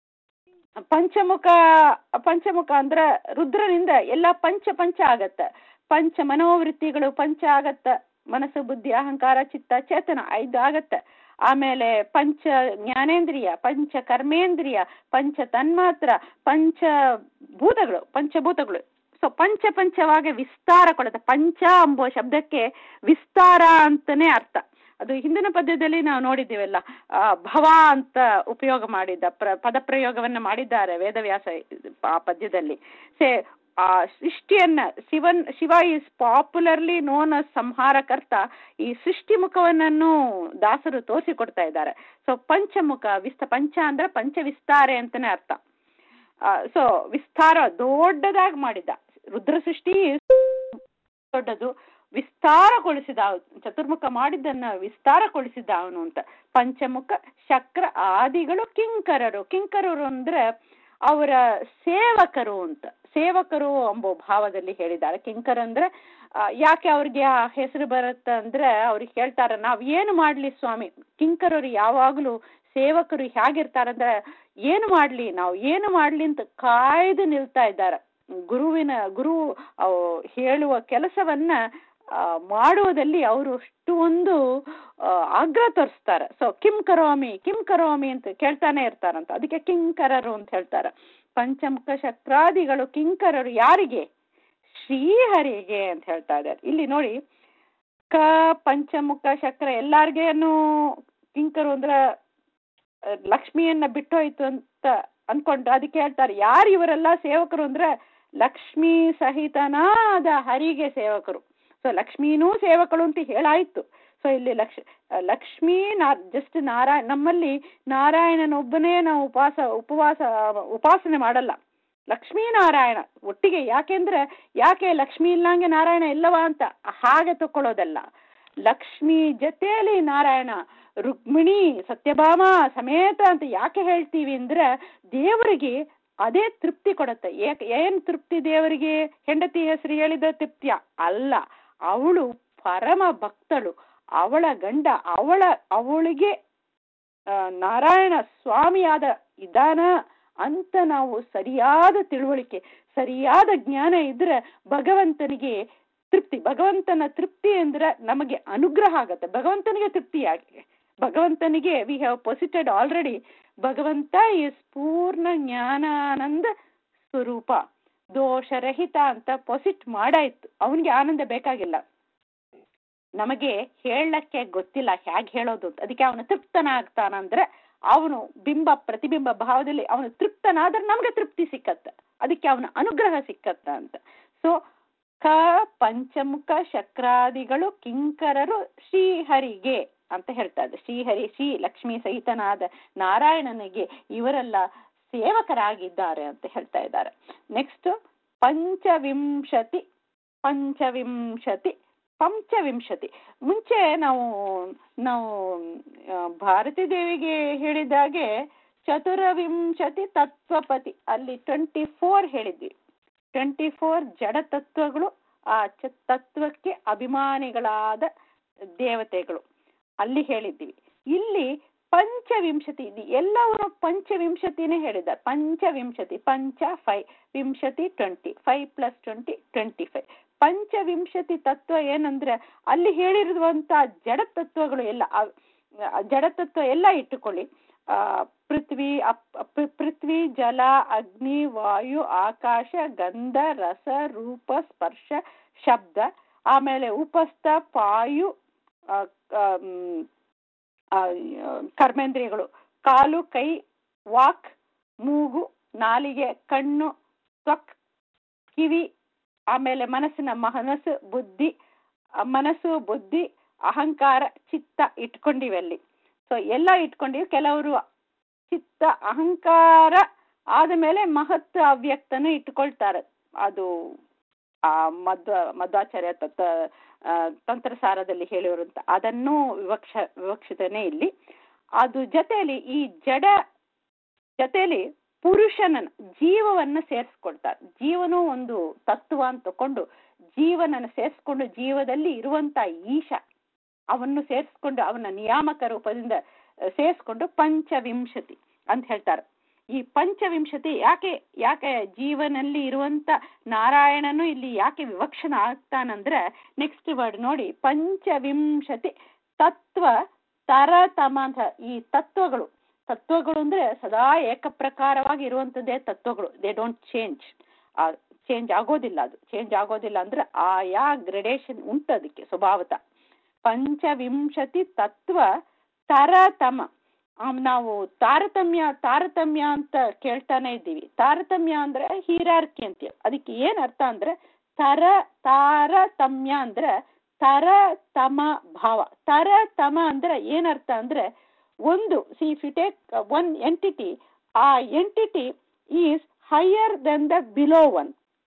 Speaker 1: ಪಂಚಮುಖ ಪಂಚಮುಖ ಅಂದ್ರ ರುದ್ರನಿಂದ ಎಲ್ಲ ಪಂಚ ಪಂಚ ಆಗತ್ತ ಪಂಚ ಮನೋವೃತ್ತಿಗಳು ಪಂಚ ಆಗತ್ತ ಮನಸ್ಸು ಬುದ್ಧಿ ಅಹಂಕಾರ ಚಿತ್ತ ಚೇತನ ಐದು ಆಗತ್ತ ಆಮೇಲೆ ಪಂಚ ಜ್ಞಾನೇಂದ್ರಿಯ ಪಂಚ ಕರ್ಮೇಂದ್ರಿಯ ಪಂಚ ತನ್ಮಾತ್ರ ಪಂಚ ಭೂತಗಳು ಪಂಚಭೂತಗಳು ಸೊ ಪಂಚ ಪಂಚವಾಗಿ ವಿಸ್ತಾರ ಕೊಡುತ್ತೆ ಪಂಚ ಎಂಬುವ ಶಬ್ದಕ್ಕೆ ವಿಸ್ತಾರ ಅಂತಾನೆ ಅರ್ಥ ಅದು ಹಿಂದಿನ ಪದ್ಯದಲ್ಲಿ ನಾವು ನೋಡಿದ್ದೀವಲ್ಲ ಆ, ಭವ ಅಂತ ಉಪಯೋಗ ಮಾಡಿದ್ದ ಪ್ರ ಪದಪ್ರಯೋಗವನ್ನ ಮಾಡಿದ್ದಾರೆ ವೇದವ್ಯಾಸ ಆ ಪದ್ಯದಲ್ಲಿ ಸೇ ಆ ಸೃಷ್ಟಿಯನ್ನ ಶಿವನ್ Shiva is popularly known as ಸಂಹಾರಕರ್ತ ಈ ಸೃಷ್ಟಿ ಮುಖವನ್ನೂ ದಾಸರು ತೋರಿಸಿಕೊಡ್ತಾ ಇದ್ದಾರೆ ಸೊ ಪಂಚಮುಖ ವಿಸ್ತ ಪಂಚ ಅಂದ್ರೆ ಪಂಚ ವಿಸ್ತಾರೆ ಅಂತಾನೆ ಅರ್ಥ ಸೊ ವಿಸ್ತಾರ ದೊಡ್ಡದಾಗಿ ಮಾಡಿದ್ದ ರುದ್ರ ಸೃಷ್ಟಿ ದೊಡ್ಡದು ವಿಸ್ತಾರಗೊಳಿಸಿದ ಅವ- ಚತುರ್ಮುಖ ಮಾಡಿದ್ದನ್ನ ವಿಸ್ತಾರಗೊಳಿಸಿದ ಅವನು ಅಂತ ಪಂಚಮುಖ ಚಕ್ರ ಆದಿಗಳು ಕಿಂಕರರು ಕಿಂಕರರು ಅಂದ್ರೆ ಅವರ ಸೇವಕರು ಅಂತ ಸೇವಕರು ಎಂಬ ಭಾವದಲ್ಲಿ ಹೇಳಿದ್ದಾರೆ ಕಿಂಕರ ಅಂದ್ರೆ ಆ, ಯಾಕೆ ಅವ್ರಿಗೆ ಆ ಹೆಸರು ಬರುತ್ತೆ ಅಂದ್ರೆ ಅವ್ರಿಗೆ ಹೇಳ್ತಾರೆ ನಾವ್ ಏನು ಮಾಡ್ಲಿ ಸ್ವಾಮಿ ಕಿಂಕರರು ಯಾವಾಗಲೂ ಸೇವಕರು ಹೇಗಿರ್ತಾರಂದ್ರೆ ಏನು ಮಾಡ್ಲಿ ನಾವು ಏನು ಮಾಡ್ಲಿ ಅಂತ ಕಾಯ್ದು ನಿಲ್ತಾ ಇದ್ದಾರೆ ಗುರುವಿನ ಗುರು ಅವ್ ಹೇಳುವ ಕೆಲಸವನ್ನ ಆ, ಮಾಡುವುದಲ್ಲಿ ಅವರು ಅಷ್ಟು ಒಂದು ಆ, ಆಗ್ರಹ ತೋರಿಸ್ತಾರೆ ಸೊ ಕಿಮ್ ಕರೋಮಿ ಕಿಮ್ ಕರೋಮಿ ಅಂತ ಕೇಳ್ತಾನೆ ಇರ್ತಾರಂತ ಅದಕ್ಕೆ ಕಿಂಕರರು ಅಂತ ಹೇಳ್ತಾರೆ ಪಂಚಮುಖ ಶಕ್ರಾದಿಗಳು ಕಿಂಕರರು ಯಾರಿಗೆ ಶ್ರೀಹರಿಗೆ ಅಂತ ಹೇಳ್ತಾ ಇದ್ದಾರೆ ಇಲ್ಲಿ ನೋಡಿ ಕ ಪಂಚಮುಖ ಚಕ್ರ ಎಲ್ಲಾರ್ಗೇನು ಕಿಂಕರು ಅಂದ್ರೆ ಆ, ಲಕ್ಷ್ಮಿಯನ್ನ ಬಿಟ್ಟು ಹೋಯ್ತು ಅಂತ ಅನ್ಕೊಂಡ್ರೆ ಅದಕ್ಕೆ ಹೇಳ್ತಾರೆ ಯಾರು ಇವರೆಲ್ಲ ಸೇವಕರು ಅಂದ್ರೆ ಲಕ್ಷ್ಮೀ ಸಹಿತನಾದ ಹರಿಗೆ ಸೇವಕರು ಸೊ ಲಕ್ಷ್ಮೀನೂ ಸೇವಕಳು ಅಂತ ಹೇಳಾಯ್ತು ಸೊ ಇಲ್ಲಿ ಲಕ್ಷ ಲಕ್ಷ್ಮೀ ನಾ ಜಸ್ಟ್ ನಾರಾಯಣ ನಮ್ಮಲ್ಲಿ ನಾರಾಯಣನೊಬ್ಬನೇ ನಾವು ಉಪವಾಸ ಉಪವಾಸ ಉಪಾಸನೆ ಮಾಡಲ್ಲ ಲಕ್ಷ್ಮೀ ನಾರಾಯಣ ಒಟ್ಟಿಗೆ ಯಾಕೆಂದ್ರೆ ಯಾಕೆ ಲಕ್ಷ್ಮಿ ಇಲ್ಲಂಗೆ ನಾರಾಯಣ ಇಲ್ಲವಾ ಅಂತ ಹಾಗೆ ತಕೊಳ್ಳೋದಲ್ಲ ಲಕ್ಷ್ಮಿ ಜೊತೆಯಲ್ಲಿ ನಾರಾಯಣ ರುಕ್ಮಿಣಿ ಸತ್ಯಭಾಮ ಸಮೇತ ಅಂತ ಯಾಕೆ ಹೇಳ್ತೀವಿ ಅಂದ್ರೆ ದೇವರಿಗೆ ಅದೇ ತೃಪ್ತಿ ಕೊಡುತ್ತೆ ಏಕ್ ಏನ್ ತೃಪ್ತಿ ದೇವರಿಗೆ ಹೆಂಡತಿ ಹೆಸರು ಹೇಳಿದ ತೃಪ್ತಿಯ ಅಲ್ಲ ಅವಳು ಪರಮ ಭಕ್ತಳು ಅವಳ ಗಂಡ ಅವಳ ಅವಳಿಗೆ ಆ, ನಾರಾಯಣ ಸ್ವಾಮಿಯಾದ ಇದಾನ ಅಂತ ನಾವು ಸರಿಯಾದ ತಿಳುವಳಿಕೆ ಸರಿಯಾದ ಜ್ಞಾನ ಇದ್ರೆ ಭಗವಂತನಿಗೆ ತೃಪ್ತಿ ಭಗವಂತನ ತೃಪ್ತಿ ಅಂದ್ರೆ ನಮಗೆ ಅನುಗ್ರಹ ಆಗತ್ತೆ ಭಗವಂತನಿಗೆ ತೃಪ್ತಿ ಆಗಿದೆ ಭಗವಂತನಿಗೆ ವಿ ಹ್ಯಾವ್ ಪೊಸಿಟೆಡ್ ಆಲ್ರೆಡಿ ಭಗವಂತ ಇಸ್ ಪೂರ್ಣ ಜ್ಞಾನಾನಂದ ಸ್ವರೂಪ ದೋಷರಹಿತ ಅಂತ ಪೊಸಿಟ್ ಮಾಡಾಯ್ತು ಅವನಿಗೆ ಆನಂದ ಬೇಕಾಗಿಲ್ಲ ನಮಗೆ ಹೇಳಕ್ಕೆ ಗೊತ್ತಿಲ್ಲ ಹೇಗೆ ಹೇಳೋದು ಅಂತ ಅದಕ್ಕೆ ಅವನು ತೃಪ್ತನಾಗ್ತಾನಂದ್ರೆ ಅವನು ಬಿಂಬ ಪ್ರತಿಬಿಂಬ ಭಾವದಲ್ಲಿ ಅವನು ತೃಪ್ತನಾದ್ರೆ ನಮ್ಗೆ ತೃಪ್ತಿ ಸಿಕ್ಕತ್ತ ಅದಕ್ಕೆ ಅವನ ಅನುಗ್ರಹ ಸಿಕ್ಕತ್ತ ಅಂತ ಸೊ ಕ ಪಂಚಮುಖ ಶಕ್ರಾದಿಗಳು ಕಿಂಕರರು ಶ್ರೀಹರಿಗೆ ಅಂತ ಹೇಳ್ತಾ ಇದ್ದಾರೆ ಶ್ರೀಹರಿ ಶ್ರೀ ಲಕ್ಷ್ಮೀ ಸಹಿತನಾದ ನಾರಾಯಣನಿಗೆ ಇವರೆಲ್ಲ ಸೇವಕರಾಗಿದ್ದಾರೆ ಅಂತ ಹೇಳ್ತಾ ಇದ್ದಾರೆ ನೆಕ್ಸ್ಟ್ ಪಂಚವಿಂಶತಿ ಪಂಚವಿಂಶತಿ ಪಂಚವಿಂಶತಿ ಮುಂಚೆ ನಾವು ನಾವು ಆ, ಭಾರತೀ ದೇವಿಗೆ ಹೇಳಿದಾಗೆ ಚತುರವಿಂಶತಿ ತತ್ವಪತಿ ಅಲ್ಲಿ ಟ್ವೆಂಟಿ ಫೋರ್ ಹೇಳಿದ್ವಿ ಟ್ವೆಂಟಿ ಫೋರ್ ಜಡ ತತ್ವಗಳು ಆ ಚ ತತ್ವಕ್ಕೆ ಅಭಿಮಾನಿಗಳಾದ ದೇವತೆಗಳು ಅಲ್ಲಿ ಹೇಳಿದ್ದೀವಿ ಇಲ್ಲಿ ಪಂಚವಿಂಶತಿ ಇದು ಎಲ್ಲವರು ಪಂಚವಿಂಶತಿನೇ ಹೇಳಿದ್ದಾರೆ ಪಂಚವಿಂಶತಿ ಪಂಚ ಫೈವ್ ವಿಂಶತಿ twenty five plus twenty twenty five ಪಂಚವಿಂಶತಿ ತತ್ವ ಏನಂದ್ರೆ ಅಲ್ಲಿ ಹೇಳಿರುವಂತ ಜಡ ತತ್ವಗಳು ಎಲ್ಲ ಆ- ಆ ಜಡ ತತ್ವ ಎಲ್ಲ ಇಟ್ಟುಕೊಳ್ಳಿ ಆ ಪೃಥ್ವಿ ಅಪ್ ಪೃ- ಪೃಥ್ವಿ ಜಲ ಅಗ್ನಿ ವಾಯು ಆಕಾಶ ಗಂಧ ರಸ ರೂಪ ಸ್ಪರ್ಶ ಶಬ್ದ ಆಮೇಲೆ ಉಪಸ್ಥ ಪಾಯು ಆ, ಆಮ್, ಆ, ಕರ್ಮೇಂದ್ರಿಯಗಳು ಕಾಲು ಕೈ ವಾಕ್ ಮೂಗು ನಾಲಿಗೆ ಕಣ್ಣು ತ್ವಕ್ ಕಿವಿ ಆಮೇಲೆ ಮನಸ್ಸಿನ ಮನಸ್ಸು ಬುದ್ಧಿ ಆ ಮನಸ್ಸು ಬುದ್ಧಿ ಅಹಂಕಾರ ಚಿತ್ತ ಇಟ್ಕೊಂಡಿವಿ ಅಲ್ಲಿ ಸೊ ಎಲ್ಲ ಇಟ್ಕೊಂಡಿವಿ ಕೆಲವರು ಚಿತ್ತ ಅಹಂಕಾರ ಆದಮೇಲೆ ಮಹತ್ ಅವ್ಯಕ್ತನ ಇಟ್ಕೊಳ್ತಾರೆ ಅದು ಆ ಮಧ್ವ ಮಧ್ವಾಚಾರ್ಯ ತತ್ವ ಆ, ತಂತ್ರಸಾರದಲ್ಲಿ ಹೇಳಿರುವಂತ ಅದನ್ನು ವಿವಕ್ಷ ವಿವಕ್ಷಿತನೇ ಇಲ್ಲಿ ಅದು ಜೊತೆಯಲ್ಲಿ ಈ ಜಡ ಜೊತೆಯಲ್ಲಿ ಪುರುಷನ ಜೀವವನ್ನ ಸೇರಿಸ್ಕೊಳ್ತಾರೆ ಜೀವನು ಒಂದು ತತ್ವ ಅಂತ ತಕೊಂಡು ಜೀವನನ್ನ ಸೇರಿಸ್ಕೊಂಡು ಜೀವದಲ್ಲಿ ಇರುವಂತ ಈಶ ಅವನ್ನು ಸೇರಿಸ್ಕೊಂಡು ಅವನ ನಿಯಾಮಕ ರೂಪದಿಂದ ಸೇರಿಸ್ಕೊಂಡು ಪಂಚವಿಂಶತಿ ಅಂತ ಹೇಳ್ತಾರೆ ಈ ಪಂಚವಿಂಶತಿ ಯಾಕೆ ಯಾಕೆ ಜೀವನಲ್ಲಿ ಇರುವಂತ ನಾರಾಯಣನು ಇಲ್ಲಿ ಯಾಕೆ ವಿವಕ್ಷಣ ಆಗ್ತಾನಂದ್ರೆ ನೆಕ್ಸ್ಟ್ ವರ್ಡ್ ನೋಡಿ ಪಂಚವಿಂಶತಿ ತತ್ವ ತರತಮ ಅಂತ ಈ ತತ್ವಗಳು ತತ್ವಗಳು ಅಂದ್ರೆ ಸದಾ ಏಕಪ್ರಕಾರವಾಗಿ ಇರುವಂತದ್ದೇ ತತ್ವಗಳು ದೇ ಡೋಂಟ್ ಚೇಂಜ್ ಚೇಂಜ್ ಆಗೋದಿಲ್ಲ ಅದು ಚೇಂಜ್ ಆಗೋದಿಲ್ಲ ಅಂದ್ರೆ ಆಯಾ ಗ್ರೆಡೇಷನ್ ಉಂಟು ಅದಕ್ಕೆ ಸ್ವಭಾವತ ಪಂಚವಿಂಶತಿ ತತ್ವ ತರತಮ ಆಮ್, ನಾವು ತಾರತಮ್ಯ ತಾರತಮ್ಯ ಅಂತ ಕೇಳ್ತಾನೆ ಇದ್ದೀವಿ ತಾರತಮ್ಯ ಅಂದ್ರೆ ಹೀರಾರ್ಕಿ ಅಂತೀವಿ ಅದಕ್ಕೆ ಏನ್ ಅರ್ಥ ಅಂದ್ರೆ ತರ ತಾರತಮ್ಯ ಅಂದ್ರೆ ತರತಮ ಭಾವ ತರತಮ ಅಂದ್ರೆ ಏನರ್ಥ ಅಂದ್ರೆ ಒಂದು see if you take one entity ಆ entity is higher than the below one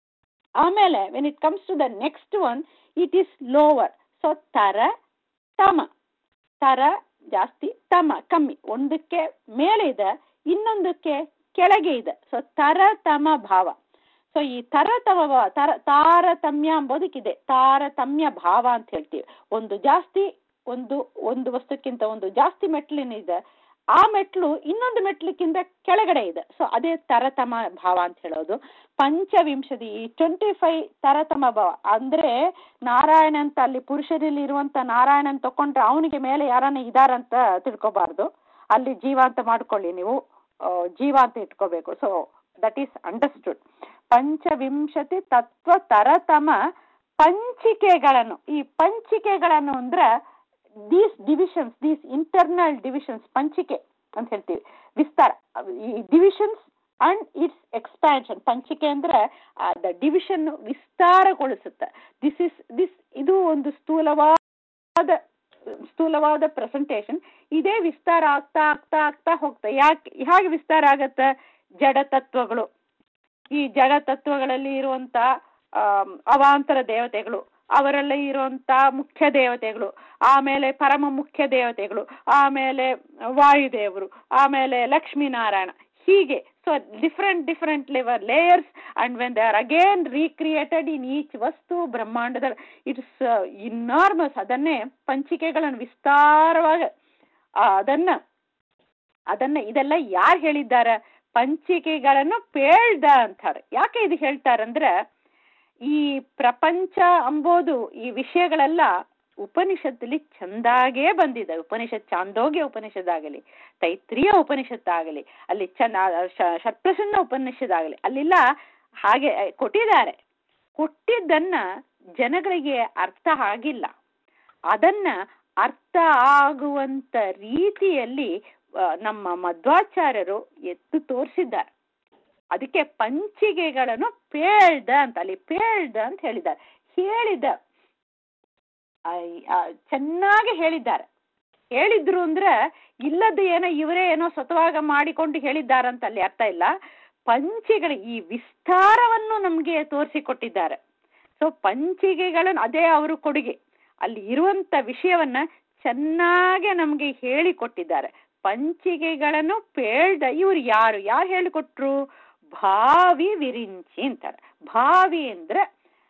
Speaker 1: ಆಮೇಲೆ when it comes to the next one it is lower so ತರ ತಮ ತರ ಜಾಸ್ತಿ ತಮ ಕಮ್ಮಿ ಒಂದಕ್ಕೆ ಮೇಲೆ ಇದೆ ಇನ್ನೊಂದಕ್ಕೆ ಕೆಳಗೆ ಇದೆ ಸೊ ತರತಮ ಭಾವ ಸೊ ಈ ತರತಮ ಭಾವ ತರ ತಾರತಮ್ಯ ಎಂಬುದಕ್ಕಿದೆ ತಾರತಮ್ಯ ಭಾವ ಅಂತ ಹೇಳ್ತೀವಿ ಒಂದು ಜಾಸ್ತಿ ಒಂದು ಒಂದು ವಸ್ತುಕ್ಕಿಂತ ಒಂದು ಜಾಸ್ತಿ ಮೆಟ್ಲಿನಿದೆ ಆ ಮೆಟ್ಲು ಇನ್ನೊಂದು ಮೆಟ್ಲಿಕ್ಕಿಂತ ಕೆಳಗಡೆ ಇದೆ ಸೊ ಅದೇ ತರತಮ ಭಾವ ಅಂತ ಹೇಳೋದು ಪಂಚವಿಂಶತಿ ಈ ಟ್ವೆಂಟಿ ಫೈವ್ ತರತಮ ಭಾವ ಅಂದ್ರೆ ನಾರಾಯಣ ಅಂತ ಅಲ್ಲಿ ಪುರುಷರಲ್ಲಿ ಇರುವಂತ ನಾರಾಯಣನ್ ತಕೊಂಡ್ರೆ ಅವನಿಗೆ ಮೇಲೆ ಯಾರನ್ನ ಇದಾರಂತ ತಿಳ್ಕೊಬಾರ್ದು ಅಲ್ಲಿ ಜೀವ ಅಂತ ಮಾಡ್ಕೊಳ್ಳಿ ನೀವು ಆ, ಜೀವ ಅಂತ ಇಟ್ಕೋಬೇಕು ಸೊ ದಟ್ ಈಸ್ ಅಂಡರ್ಸ್ಟುಡ್ ಪಂಚವಿಂಶತಿ ತತ್ವ ತರತಮ ಪಂಚಿಕೆಗಳನ್ನು ಈ ಪಂಚಿಕೆಗಳನ್ನು ಅಂದ್ರೆ these divisions these internal divisions ಪಂಚಿಕೆ ಅಂತ ಹೇಳ್ತೀವಿ ವಿಸ್ತಾರ ಈ ಡಿವಿಷನ್ಸ್ ಅಂಡ್ ಇಟ್ಸ್ ಎಕ್ಸ್ಪ್ಯಾನ್ಷನ್ ಪಂಚಿಕೆ ಅಂದ್ರೆ ದ ಡಿವಿಷನ್ ವಿಸ್ತಾರಗೊಳಿಸುತ್ತೆ ದಿಸ್ ಇಸ್ ದಿಸ್ ಇದು ಒಂದು ಸ್ಥೂಲವಾದ ಸ್ಥೂಲವಾದ ಪ್ರೆಸೆಂಟೇಷನ್ ಇದೇ ವಿಸ್ತಾರ ಆಗ್ತಾ ಆಗ್ತಾ ಆಗ್ತಾ ಹೋಗ್ತಾ ಯಾಕೆ ಹೇಗೆ ವಿಸ್ತಾರ ಆಗತ್ತೆ ಜಡ ತತ್ವಗಳು ಈ ಜಡ ತತ್ವಗಳಲ್ಲಿ ಇರುವಂತ ಆಮ್, ಅವಾಂತರ ದೇವತೆಗಳು ಅವರಲ್ಲಿ ಇರುವಂತ ಮುಖ್ಯ ದೇವತೆಗಳು ಆಮೇಲೆ ಪರಮ ಮುಖ್ಯ ದೇವತೆಗಳು ಆಮೇಲೆ ವಾಯುದೇವರು ಆಮೇಲೆ ಲಕ್ಷ್ಮೀನಾರಾಯಣ ಹೀಗೆ so different different level layers and when they are again recreated in each ವಸ್ತು ಬ್ರಹ್ಮಾಂಡದ ಇಟ್ಸ್ ಇನ್ನಾರ್ಮಸ್ ಅದನ್ನೇ ಪಂಚಿಕೆಗಳನ್ನು ವಿಸ್ತಾರವಾಗಿ ಆ, ಅದನ್ನ ಅದನ್ನ ಇದೆಲ್ಲ ಯಾರು ಹೇಳಿದ್ದಾರೆ ಪಂಚಿಕೆಗಳನ್ನು ಪೇಳ್ದ ಅಂತಾರೆ ಯಾಕೆ ಇದು ಹೇಳ್ತಾರಂದ್ರೆ ಈ ಪ್ರಪಂಚ ಅಂಬೋದು ಈ ವಿಷಯಗಳೆಲ್ಲ ಉಪನಿಷತ್ತಲ್ಲಿ ಚಂದಾಗೇ ಬಂದಿದೆ ಉಪನಿಷತ್ ಚಾಂದೋಗ್ಯ ಉಪನಿಷತ್ತಾಗಲಿ ತೈತ್ರಿಯ ಉಪನಿಷತ್ತಾಗಲಿ ಅಲ್ಲಿ ಚಂದ ಶ- ಷಟ್ಪ್ರಸನ್ನ ಉಪನಿಷತ್ತಾಗಲಿ ಅಲ್ಲೆಲ್ಲ ಹಾಗೆ ಕೊಟ್ಟಿದ್ದಾರೆ ಕೊಟ್ಟಿದ್ದನ್ನ ಜನಗಳಿಗೆ ಅರ್ಥ ಆಗಿಲ್ಲ ಅದನ್ನ ಅರ್ಥ ಆಗುವಂತ ರೀತಿಯಲ್ಲಿ ಆ, ನಮ್ಮ ಮಧ್ವಾಚಾರ್ಯರು ಎತ್ತು ತೋರಿಸಿದ್ದಾರೆ ಅದಕ್ಕೆ ಪಂಚಿಗೆಗಳನ್ನು ಪೇಳ್ದ ಅಂತ ಅಲ್ಲಿ ಪೇಳ್ದ ಅಂತ ಹೇಳಿದ್ದಾರೆ ಹೇಳಿದ ಚೆನ್ನಾಗಿ ಹೇಳಿದ್ದಾರೆ ಹೇಳಿದ್ರು ಅಂದ್ರೆ ಇಲ್ಲದ ಏನೋ ಇವರೇ ಏನೋ ಸ್ವತವಾಗ ಮಾಡಿಕೊಂಡು ಹೇಳಿದ್ದಾರಂತ ಅಲ್ಲಿ ಅರ್ಥ ಇಲ್ಲ ಪಂಚಿಗಳ ಈ ವಿಸ್ತಾರವನ್ನು ನಮಗೆ ತೋರಿಸಿಕೊಟ್ಟಿದ್ದಾರೆ ಸೊ ಪಂಚಿಗೆಗಳನ್ನು ಅದೇ ಅವರು ಕೊಡುಗೆ ಅಲ್ಲಿ ಇರುವಂತ ವಿಷಯವನ್ನ ಚೆನ್ನಾಗಿ ನಮಗೆ ಹೇಳಿಕೊಟ್ಟಿದ್ದಾರೆ ಪಂಚಿಗೆಗಳನ್ನು ಪೇಳ್ದ ಇವ್ರು ಯಾರು ಯಾರು ಹೇಳಿಕೊಟ್ರು ಭಾವಿ ವಿರಿಂಚಿ ಅಂತಾರೆ ಭಾವಿ ಅಂದ್ರೆ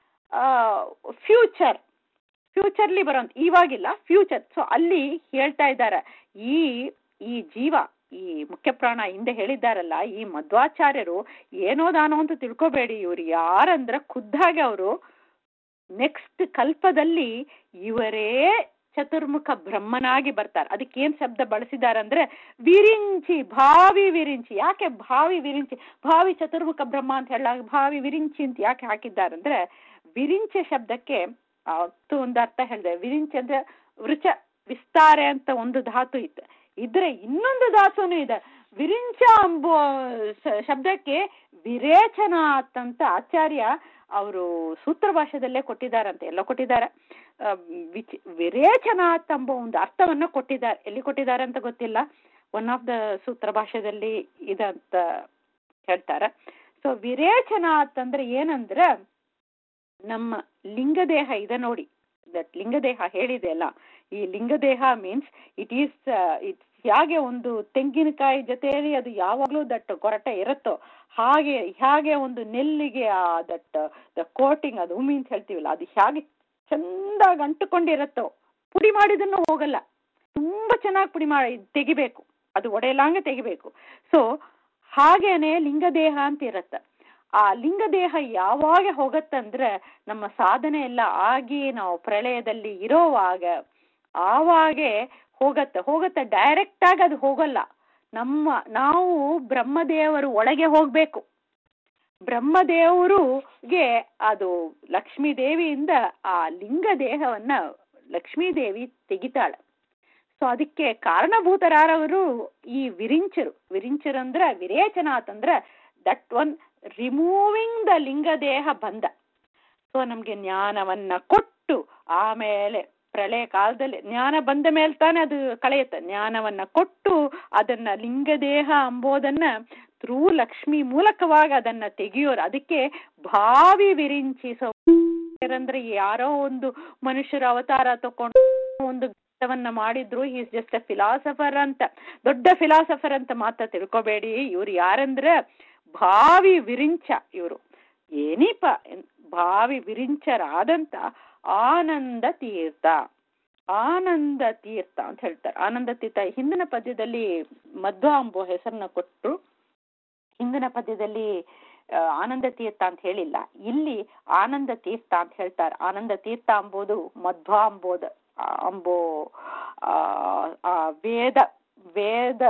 Speaker 1: ಫ್ಯೂಚರ್ ಫ್ಯೂಚರ್ಲಿ ಬರೋಂತ ಇವಾಗಿಲ್ಲ ಫ್ಯೂಚರ್ ಸೊ ಅಲ್ಲಿ ಹೇಳ್ತಾ ಇದ್ದಾರೆ ಈ ಈ ಜೀವ ಈ ಮುಖ್ಯ ಪ್ರಾಣ ಹಿಂದೆ ಹೇಳಿದ್ದಾರಲ್ಲ ಈ ಮಧ್ವಾಚಾರ್ಯರು ಏನೋ ದಾನೋ ಅಂತ ತಿಳ್ಕೊಬೇಡಿ ಇವ್ರು ಯಾರಂದ್ರೆ ಖುದ್ದಾಗಿ ಅವರು ನೆಕ್ಸ್ಟ್ ಕಲ್ಪದಲ್ಲಿ ಇವರೇ ಚತುರ್ಮುಖ ಬ್ರಹ್ಮನಾಗಿ ಬರ್ತಾರೆ ಅದಕ್ಕೆ ಏನ್ ಶಬ್ದ ಬಳಸಿದ್ದಾರೆ ಅಂದ್ರೆ ವಿರಿಂಚಿ ಭಾವಿ ವಿರಿಂಚಿ ಯಾಕೆ ಭಾವಿ ವಿರಿಂಚಿ ಭಾವಿ ಚತುರ್ಮುಖ ಬ್ರಹ್ಮ ಅಂತ ಹೇಳಲಾಗ ಭಾವಿ ವಿರಿಂಚಿ ಅಂತ ಯಾಕೆ ಹಾಕಿದ್ದಾರೆ ಅಂದ್ರೆ ವಿರಿಂಚ ಶಬ್ದಕ್ಕೆ ಅವತ್ತು ಒಂದು ಅರ್ಥ ಹೇಳಿದೆ ವಿರಿಂಚ ಅಂದ್ರೆ ವೃಚ ವಿಸ್ತಾರೆ ಅಂತ ಒಂದು ಧಾತು ಇತ್ತು ಇದ್ರೆ ಇನ್ನೊಂದು ಧಾತುನು ಇದೆ ವಿರಿಂಚ ಎಂಬೋ ಶಬ್ದಕ್ಕೆ ವಿರೇಚನಾತ್ ಅಂತ ಆಚಾರ್ಯ ಅವರು ಸೂತ್ರ ಭಾಷೆದಲ್ಲೇ ಕೊಟ್ಟಿದ್ದಾರಂತೆ ಎಲ್ಲ ಕೊಟ್ಟಿದ್ದಾರೆ ವಿಚ್ ವಿರೇಚನಾತ್ ಎಂಬ ಒಂದು ಅರ್ಥವನ್ನ ಕೊಟ್ಟಿದ್ದಾರೆ ಎಲ್ಲಿ ಕೊಟ್ಟಿದ್ದಾರೆ ಅಂತ ಗೊತ್ತಿಲ್ಲ ಒನ್ ಆಫ್ ದ ಸೂತ್ರ ಭಾಷೆದಲ್ಲಿ ಇದಂತ ಹೇಳ್ತಾರೆ ಸೊ ವಿರೇಚನಾತ್ ಅಂದ್ರೆ ಏನಂದ್ರೆ ನಮ್ಮ ಲಿಂಗದೇಹ ಇದೆ ನೋಡಿ ದಟ್ ಲಿಂಗದೇಹ ಹೇಳಿದೆ ಅಲ್ಲ ಈ ಲಿಂಗದೇಹ ಮೀನ್ಸ್ ಇಟ್ ಈಸ್ ಇಟ್ಸ್ ಹೇಗೆ ಒಂದು ತೆಂಗಿನಕಾಯಿ ಜೊತೆಯಲ್ಲಿ ಅದು ಯಾವಾಗಲೂ ದಟ್ ಕೊರಟೆ ಇರುತ್ತೋ ಹಾಗೆ ಹೇಗೆ ಒಂದು ನೆಲ್ಲಿಗೆ ಆ ದಟ್ ದ ಕೋಟಿಂಗ್ ಅದು ಉಮಿ ಅಂತ ಹೇಳ್ತೀವಲ್ಲ ಅದು ಹೇಗೆ ಚಂದಾಗಿ ಅಂಟುಕೊಂಡಿರುತ್ತೋ ಪುಡಿ ಮಾಡಿದನ್ನು ಹೋಗಲ್ಲ ತುಂಬಾ ಚೆನ್ನಾಗಿ ಪುಡಿ ಮಾಡಿ ತೆಗಿಬೇಕು ಅದು ಒಡೆಯಲಾಂಗೆ ತೆಗಿಬೇಕು ಸೊ ಹಾಗೇನೆ ಲಿಂಗದೇಹ ಅಂತ ಇರತ್ತೆ ಆ ಲಿಂಗದೇಹ ಯಾವಾಗ ಹೋಗತ್ತಂದ್ರೆ ನಮ್ಮ ಸಾಧನೆ ಎಲ್ಲ ಆಗಿ ನಾವು ಪ್ರಳಯದಲ್ಲಿ ಇರೋವಾಗ ಆವಾಗೆ ಹೋಗತ್ತೆ ಹೋಗತ್ತೆ ಡೈರೆಕ್ಟ್ ಆಗಿ ಅದು ಹೋಗಲ್ಲ ನಮ್ಮ ನಾವು ಬ್ರಹ್ಮದೇವರು ಒಳಗೆ ಹೋಗ್ಬೇಕು ಬ್ರಹ್ಮದೇವರುಗೆ ಅದು ಲಕ್ಷ್ಮೀ ದೇವಿಯಿಂದ ಆ ಲಿಂಗ ದೇಹವನ್ನ ಲಕ್ಷ್ಮೀ ದೇವಿ ತೆಗಿತಾಳೆ ಸೊ ಅದಕ್ಕೆ ಕಾರಣಭೂತರಾರವರು ಈ ವಿರಿಂಚರು ವಿರಿಂಚರು ಅಂದ್ರೆ ವಿರೇಚನಾಥ್ ಅಂದ್ರೆ ದಟ್ ಒನ್ ರಿಮೂವಿಂಗ್ ದ ಲಿಂಗದೇಹ ಬಂಧ ಸೊ ನಮ್ಗೆ ಜ್ಞಾನವನ್ನ ಕೊಟ್ಟು ಆಮೇಲೆ ಪ್ರಳಯ ಕಾಲದಲ್ಲಿ ಜ್ಞಾನ ಬಂದ ಮೇಲೆ ತಾನೇ ಅದು ಕಳೆಯುತ್ತೆ ಜ್ಞಾನವನ್ನ ಕೊಟ್ಟು ಅದನ್ನ ಲಿಂಗದೇಹ ಅಂಬೋದನ್ನ ಥ್ರೂ ಲಕ್ಷ್ಮಿ ಮೂಲಕವಾಗಿ ಅದನ್ನ ತೆಗೆಯೋರು ಅದಕ್ಕೆ ಭಾವಿ ವಿರಿಂಚಿಸೋ ಅಂದ್ರೆ ಯಾರೋ ಒಂದು ಮನುಷ್ಯರ ಅವತಾರ ತಕೊಂಡು ಒಂದು ವನ್ನ ಮಾಡಿದ್ರು ಈಸ್ ಜಸ್ಟ್ ಅ ಫಿಲಾಸಫರ್ ಅಂತ ದೊಡ್ಡ ಫಿಲಾಸಫರ್ ಅಂತ ಮಾತ್ರ ತಿಳ್ಕೊಬೇಡಿ ಇವ್ರು ಯಾರಂದ್ರೆ ಭಾವಿ ವಿರಿಂಚ ಇವರು ಏನಿಪ ಭಾವಿ ವಿರಿಂಚರಾದಂತ ಆನಂದ ತೀರ್ಥ ಆನಂದ ತೀರ್ಥ ಅಂತ ಹೇಳ್ತಾರೆ ಆನಂದ ತೀರ್ಥ ಹಿಂದಿನ ಪದ್ಯದಲ್ಲಿ ಮಧ್ವ ಅಂಬೋ ಹೆಸರನ್ನ ಕೊಟ್ಟರು ಹಿಂದಿನ ಪದ್ಯದಲ್ಲಿ ಆನಂದ ತೀರ್ಥ ಅಂತ ಹೇಳಿಲ್ಲ ಇಲ್ಲಿ ಆನಂದ ತೀರ್ಥ ಅಂತ ಹೇಳ್ತಾರೆ ಆನಂದ ತೀರ್ಥ ಅಂಬೋದು ಮಧ್ವ ಅಂಬೋದ ಅಂಬೋ ಆ ವೇದ ವೇದ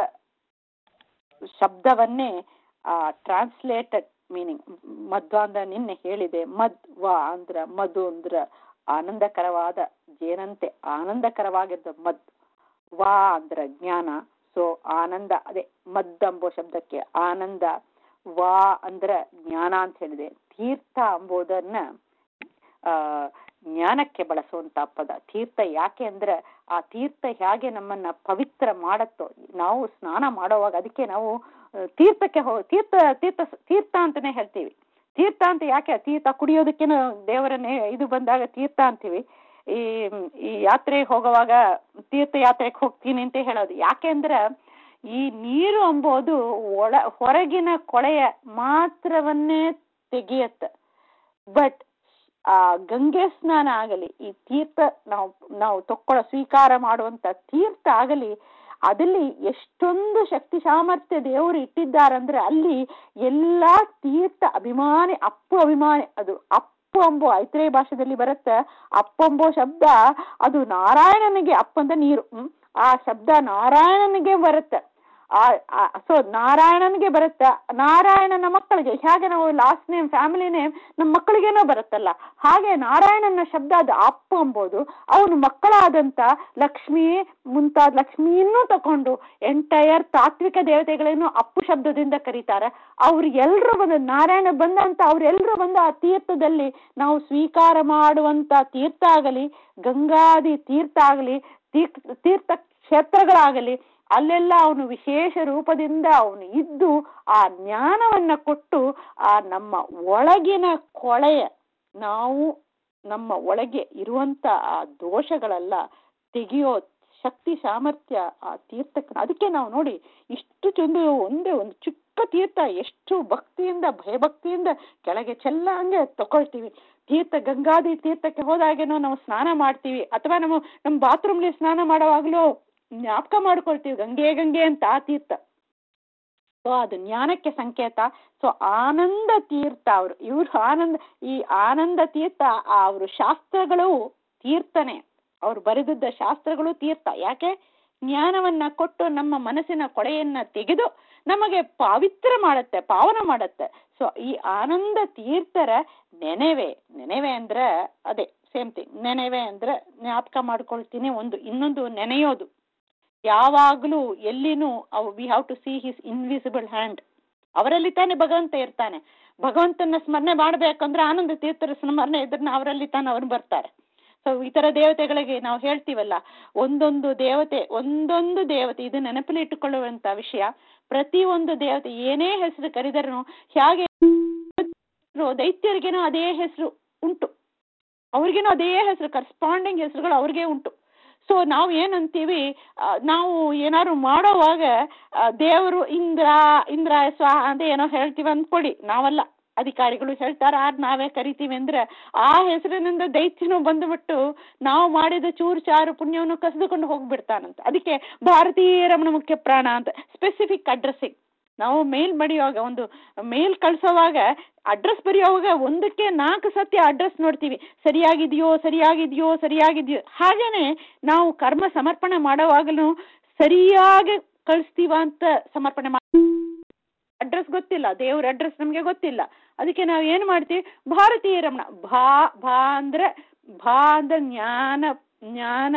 Speaker 1: ಶಬ್ದವನ್ನೇ ಟ್ರಾನ್ಸ್ಲೇಟೆಡ್ ಮೀನಿಂಗ್ ಮಧ್ವ ಅಂದ್ರ ನಿನ್ನೆ ಹೇಳಿದೆ ಮಧ್ವ ಅಂದ್ರ ಮಧು ಅಂದ್ರ ಆನಂದಕರವಾದ ಜೇನಂತೆ ಆನಂದಕರವಾಗಿದ್ದ ಮದ್ ವಾ ಅಂದ್ರ ಜ್ಞಾನ ಸೊ ಆನಂದ ಅದೇ ಮದ್ ಅಂಬೋ ಶಬ್ದಕ್ಕೆ ಆನಂದ ವಾ ಅಂದ್ರ ಜ್ಞಾನ ಅಂತ ಹೇಳಿದೆ ತೀರ್ಥ ಅಂಬೋದನ್ನ ಆ ಜ್ಞಾನಕ್ಕೆ ಬಳಸುವಂತ ಪದ ತೀರ್ಥ ಯಾಕೆ ಅಂದ್ರೆ ಆ ತೀರ್ಥ ಹೇಗೆ ನಮ್ಮನ್ನ ಪವಿತ್ರ ಮಾಡತ್ತೋ ನಾವು ಸ್ನಾನ ಮಾಡೋವಾಗ ಅದಕ್ಕೆ ನಾವು ತೀರ್ಥಕ್ಕೆ ಹೋ ತೀರ್ಥ ತೀರ್ಥ ತೀರ್ಥ ಅಂತಾನೆ ಹೇಳ್ತೀವಿ ತೀರ್ಥ ಅಂತ ಯಾಕೆ ತೀರ್ಥ ಕುಡಿಯೋದಕ್ಕೇನು ದೇವರನ್ನೇ ಇದು ಬಂದಾಗ ತೀರ್ಥ ಅಂತೀವಿ ಈ ಈ ಯಾತ್ರೆ ಹೋಗುವಾಗ ತೀರ್ಥ ಯಾತ್ರೆಗೆ ಹೋಗ್ತೀನಿ ಅಂತ ಹೇಳೋದು ಯಾಕೆಂದ್ರೆ ಈ ನೀರು ಅಂಬೋದು ಒಳ ಹೊರಗಿನ ಕೊಳೆಯ ಮಾತ್ರವನ್ನೇ ತೆಗೆಯತ್ತೆ ಬಟ್ ಆ ಗಂಗೆ ಸ್ನಾನ ಆಗಲಿ ಈ ತೀರ್ಥ ನಾವು ನಾವು ತಕ್ಕೊಳ್ಳೋ ಸ್ವೀಕಾರ ಮಾಡುವಂತ ತೀರ್ಥ ಆಗಲಿ ಅದಲ್ಲಿ ಎಷ್ಟೊಂದು ಶಕ್ತಿ ಸಾಮರ್ಥ್ಯ ದೇವರು ಇಟ್ಟಿದ್ದಾರಂದ್ರೆ ಅಲ್ಲಿ ಎಲ್ಲಾ ತೀರ್ಥ ಅಭಿಮಾನಿ ಅಪ್ಪು ಅಭಿಮಾನಿ ಅದು ಅಪ್ಪು ಅಂಬೋ ಐತ್ರೇಯ ಭಾಷೆದಲ್ಲಿ ಬರುತ್ತೆ ಅಪ್ಪಂಬೋ ಶಬ್ದ ಅದು ನಾರಾಯಣನಿಗೆ ಅಪ್ಪಂದ ನೀರು ಹ್ಮ್ ಆ ಶಬ್ದ ನಾರಾಯಣನಿಗೆ ಬರುತ್ತೆ ಸೊ ನಾರಾಯಣನ್ಗೆ ಬರುತ್ತೆ ನಾರಾಯಣನ ಮಕ್ಕಳಿಗೆ ಹೇಗೆ ನಾವು ಲಾಸ್ಟ್ ನೇಮ್ ಫ್ಯಾಮಿಲಿ ನೇಮ್ ನಮ್ಮ ಮಕ್ಕಳಿಗೇನೋ ಬರುತ್ತಲ್ಲ ಹಾಗೆ ನಾರಾಯಣನ ಶಬ್ದ ಅದು ಅಪ್ಪು ಎಂಬುದು ಅವನು ಮಕ್ಕಳಾದಂತ ಲಕ್ಷ್ಮಿ ಮುಂತಾದ ಲಕ್ಷ್ಮಿಯನ್ನು ತಕೊಂಡು ಎಂಟೈರ್ ತಾತ್ವಿಕ ದೇವತೆಗಳನ್ನು ಅಪ್ಪು ಶಬ್ದದಿಂದ ಕರೀತಾರೆ ಅವ್ರಿಗೆಲ್ಲರೂ ಬಂದು ನಾರಾಯಣ ಬಂದಂತ ಅವ್ರೆಲ್ಲರೂ ಬಂದು ಆ ತೀರ್ಥದಲ್ಲಿ ನಾವು ಸ್ವೀಕಾರ ಮಾಡುವಂತ ತೀರ್ಥ ಆಗಲಿ ಗಂಗಾದಿ ತೀರ್ಥ ಆಗಲಿ ತೀರ್ಥ ತೀರ್ಥ ಕ್ಷೇತ್ರಗಳಾಗಲಿ ಅಲ್ಲೆಲ್ಲ ಅವನು ವಿಶೇಷ ರೂಪದಿಂದ ಅವನು ಇದ್ದು ಆ ಜ್ಞಾನವನ್ನ ಕೊಟ್ಟು ಆ ನಮ್ಮ ಒಳಗಿನ ಕೊಳೆಯ ನಾವು ನಮ್ಮ ಒಳಗೆ ಇರುವಂತ ಆ ದೋಷಗಳೆಲ್ಲ ತೆಗೆಯೋ ಶಕ್ತಿ ಸಾಮರ್ಥ್ಯ ಆ ತೀರ್ಥಕ್ಕೆ ಅದಕ್ಕೆ ನಾವು ನೋಡಿ ಇಷ್ಟು ಚಂದ ಒಂದೇ ಒಂದು ಚಿಕ್ಕ ತೀರ್ಥ ಎಷ್ಟು ಭಕ್ತಿಯಿಂದ ಭಯಭಕ್ತಿಯಿಂದ ಕೆಳಗೆ ಚೆಲ್ಲ ಹಂಗೆ ತಗೊಳ್ತೀವಿ ತೀರ್ಥ ಗಂಗಾದಿ ತೀರ್ಥಕ್ಕೆ ಹೋದಾಗೇನೋ ನಾವು ಸ್ನಾನ ಮಾಡ್ತೀವಿ ಅಥವಾ ನಾವು ನಮ್ಮ ಬಾತ್ರೂಮ್ಲಿ ಸ್ನಾನ ಮಾಡುವಾಗಲೂ ಜ್ಞಾಪಕ ಮಾಡ್ಕೊಳ್ತೀವಿ ಗಂಗೆ ಗಂಗೆ ಅಂತ ಆ ತೀರ್ಥ ಸೊ ಅದು ಜ್ಞಾನಕ್ಕೆ ಸಂಕೇತ ಸೊ ಆನಂದ ತೀರ್ಥ ಅವರು ಇವರು ಆನಂದ ಈ ಆನಂದ ತೀರ್ಥ ಅವರು ಶಾಸ್ತ್ರಗಳು ತೀರ್ಥನೆ ಅವ್ರು ಬರೆದಿದ್ದ ಶಾಸ್ತ್ರಗಳು ತೀರ್ಥ ಯಾಕೆ ಜ್ಞಾನವನ್ನ ಕೊಟ್ಟು ನಮ್ಮ ಮನಸ್ಸಿನ ಕೊಳೆಯನ್ನ ತೆಗೆದು ನಮಗೆ ಪವಿತ್ರ ಮಾಡುತ್ತೆ ಪಾವನ ಮಾಡುತ್ತೆ ಸೊ ಈ ಆನಂದ ತೀರ್ಥರ ನೆನೆವೆ ನೆನೆವೆ ಅಂದ್ರೆ ಅದೇ ಸೇಮ್ ಥಿಂಗ್ ನೆನೆವೆ ಅಂದ್ರೆ ಜ್ಞಾಪಕ ಮಾಡ್ಕೊಳ್ತೀನಿ ಒಂದು ಇನ್ನೊಂದು ನೆನೆಯೋದು ಯಾವಾಗಲೂ ಎಲ್ಲಿನೂ we have to see his invisible hand ಅವರಲ್ಲಿ ತಾನೇ ಭಗವಂತ ಇರ್ತಾನೆ ಭಗವಂತನ ಸ್ಮರಣೆ ಮಾಡ್ಬೇಕಂದ್ರೆ ಆನಂದ ತೀರ್ಥರ ಸ್ಮರಣೆ ಇದ್ರೆ ಅವರಲ್ಲಿ ತಾನೇ ಅವ್ರು ಬರ್ತಾರೆ ಸೊ ಇತರ ದೇವತೆಗಳಿಗೆ ನಾವು ಹೇಳ್ತೀವಲ್ಲ ಒಂದೊಂದು ದೇವತೆ ಒಂದೊಂದು ದೇವತೆ ಇದು ನೆನಪಲ್ಲಿ ಇಟ್ಟುಕೊಳ್ಳುವಂತ ವಿಷಯ ಪ್ರತಿ ಒಂದು ದೇವತೆ ಏನೇ ಹೆಸರು ಕರೆದರೂ ಹೇಗೆ ದೈತ್ಯರಿಗೇನೋ ಅದೇ ಹೆಸರು ಉಂಟು ಅವ್ರಿಗೇನೋ ಅದೇ ಹೆಸರು ಕರೆಸ್ಪಾಂಡಿಂಗ್ ಹೆಸರುಗಳು ಅವ್ರಿಗೆ ಉಂಟು ಸೊ ನಾವು ಏನಂತೀವಿ ನಾವು ಏನಾದ್ರು ಮಾಡೋವಾಗ ದೇವರು ಇಂದ್ರ ಇಂದ್ರ ಸ್ವಾಹ ಅಂತ ಏನೋ ಹೇಳ್ತೀವಿ ಅಂದ್ಕೊಡಿ ನಾವಲ್ಲ ಅಧಿಕಾರಿಗಳು ಹೇಳ್ತಾರೆ ಆದ್ ನಾವೇ ಕರಿತೀವಿ ಅಂದ್ರೆ ಆ ಹೆಸರಿನಿಂದ ದೈತ್ಯನು ಬಂದುಬಿಟ್ಟು ನಾವು ಮಾಡಿದ ಚೂರು ಚಾರು ಪುಣ್ಯವನ್ನು ಕಸಿದುಕೊಂಡು ಹೋಗ್ಬಿಡ್ತಾನಂತ ಅದಕ್ಕೆ ಭಾರತೀಯ ರಮಣ ಮುಖ್ಯ ಪ್ರಾಣ ಅಂತ ಸ್ಪೆಸಿಫಿಕ್ ಅಡ್ರೆಸ್ಸಿಂಗ್ ನಾವು ಮೇಲ್ ಬರೆಯುವಾಗ ಒಂದು ಮೇಲ್ ಕಳಿಸೋವಾಗ ಅಡ್ರೆಸ್ ಬರೆಯುವಾಗ ಒಂದಕ್ಕೆ ನಾಲ್ಕು ಸತಿ ಅಡ್ರೆಸ್ ನೋಡ್ತೀವಿ ಸರಿಯಾಗಿದೆಯೋ ಸರಿಯಾಗಿದೆಯೋ ಸರಿಯಾಗಿದೆಯೋ ಹಾಗೇನೆ ನಾವು ಕರ್ಮ ಸಮರ್ಪಣೆ ಮಾಡುವಾಗಲೂ ಸರಿಯಾಗಿ ಕಳಿಸ್ತೀವ ಅಂತ ಸಮರ್ಪಣೆ ಮಾಡಿ ಅಡ್ರೆಸ್ ಗೊತ್ತಿಲ್ಲ ದೇವ್ರ ಅಡ್ರೆಸ್ ನಮಗೆ ಗೊತ್ತಿಲ್ಲ ಅದಕ್ಕೆ ನಾವು ಏನು ಮಾಡ್ತೀವಿ ಭಾರತೀಯ ರಮಣ ಭಾ ಭಾ ಅಂದ್ರೆ ಭಾ ಅಂದ್ರೆ ಜ್ಞಾನ ಜ್ಞಾನ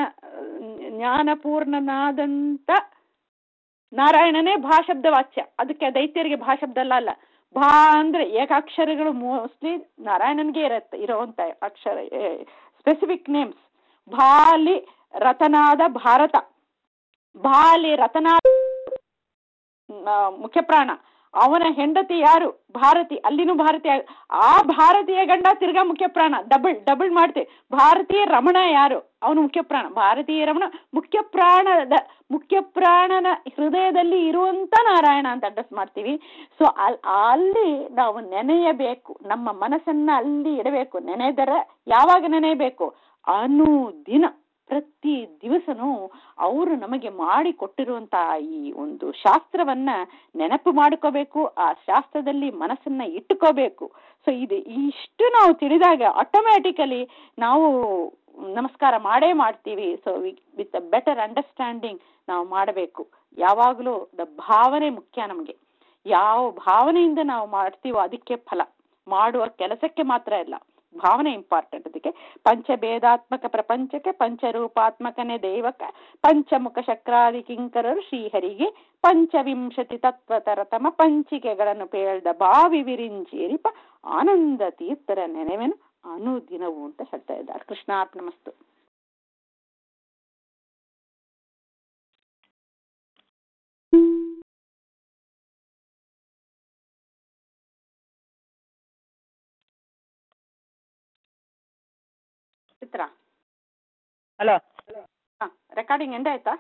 Speaker 1: ಜ್ಞಾನಪೂರ್ಣನಾದಂತ ನಾರಾಯಣನೇ ಭಾ ಶಬ್ದ ವಾಚ್ಯ ಅದಕ್ಕೆ ದೈತ್ಯರಿಗೆ ಭಾ ಶಬ್ದ ಅಲ್ಲ ಅಲ್ಲ ಭಾ ಅಂದ್ರೆ ಏಕಾಕ್ಷರಗಳು ಮೋಸ್ಟ್ಲಿ ನಾರಾಯಣನ್ಗೆ ಇರತ್ತೆ ಇರೋವಂತ ಅಕ್ಷರ ಸ್ಪೆಸಿಫಿಕ್ ನೇಮ್ಸ್ ಭಾಲಿ ರತನಾದ ಭಾರತ ಭಾಲಿ ರತನಾದ ಮುಖ್ಯ ಪ್ರಾಣ ಅವನ ಹೆಂಡತಿ ಯಾರು ಭಾರತಿ ಅಲ್ಲಿನೂ ಭಾರತೀಯ ಆ ಭಾರತೀಯ ಗಂಡ ತಿರ್ಗಾ ಮುಖ್ಯ ಪ್ರಾಣ ಡಬಲ್ ಡಬಲ್ ಮಾಡ್ತೀವಿ ಭಾರತೀಯ ರಮಣ ಯಾರು ಅವನು ಮುಖ್ಯ ಪ್ರಾಣ ಭಾರತೀಯ ರಮಣ ಮುಖ್ಯ ಪ್ರಾಣದ ಮುಖ್ಯ ಪ್ರಾಣನ ಹೃದಯದಲ್ಲಿ ಇರುವಂತ ನಾರಾಯಣ ಅಂತ ಅಡ್ರೆಸ್ ಮಾಡ್ತೀವಿ ಸೊ ಅಲ್ ಅಲ್ಲಿ ನಾವು ನೆನೆಯಬೇಕು ನಮ್ಮ ಮನಸ್ಸನ್ನ ಅಲ್ಲಿ ಇಡಬೇಕು ನೆನೆದರೆ ಯಾವಾಗ ನೆನೆಯಬೇಕು ಅನುದಿನ ಪ್ರತಿ ದಿವಸನೂ ಅವರು ನಮಗೆ ಮಾಡಿ ಕೊಟ್ಟಿರುವಂತ ಈ ಒಂದು ಶಾಸ್ತ್ರವನ್ನ ನೆನಪು ಮಾಡ್ಕೋಬೇಕು ಆ ಶಾಸ್ತ್ರದಲ್ಲಿ ಮನಸ್ಸನ್ನ ಇಟ್ಟುಕೋಬೇಕು ಸೊ ಇದು ಇಷ್ಟು ನಾವು ತಿಳಿದಾಗ ಆಟೋಮ್ಯಾಟಿಕಲಿ ನಾವು ನಮಸ್ಕಾರ ಮಾಡೇ ಮಾಡ್ತೀವಿ so with a better understanding ನಾವು ಮಾಡಬೇಕು ಯಾವಾಗಲೂ ದ ಭಾವನೆ ಮುಖ್ಯ ನಮಗೆ ಯಾವ ಭಾವನೆಯಿಂದ ನಾವು ಮಾಡ್ತೀವೋ ಅದಕ್ಕೆ ಫಲ ಮಾಡುವ ಕೆಲಸಕ್ಕೆ ಮಾತ್ರ ಇಲ್ಲ ಭಾವನೆ ಇಂಪಾರ್ಟೆಂಟ್ ಅದಕ್ಕೆ ಪಂಚಭೇದಾತ್ಮಕ ಪ್ರಪಂಚಕ್ಕೆ ಪಂಚರೂಪಾತ್ಮಕನೇ ದೈವಕ ಪಂಚಮುಖ ಶಕ್ರಾದಿ ಕಿಂಕರರು ಶ್ರೀಹರಿಗೆ ಪಂಚವಿಂಶತಿ ತತ್ವತರತಮ ಪಂಚಿಕೆಗಳನ್ನು ಪೇಳ್ದ ಬಾವಿ ವಿರಿಂಚೇರಿಪ ಆನಂದ ತೀರ್ಥರ ನೆನೆವೆನು ಅನುದಿನವು ಅಂತ ಹೇಳ್ತಾ ಇದ್ದಾರೆ ಕೃಷ್ಣಾರ್ಪಣಮಸ್ತು ಚಿತ್ರ
Speaker 2: ಹಲೋ
Speaker 1: ಹಾಂ ರೆಕಾರ್ಡಿಂಗ್ ಎಂಡ್ ಆಯ್ತಾ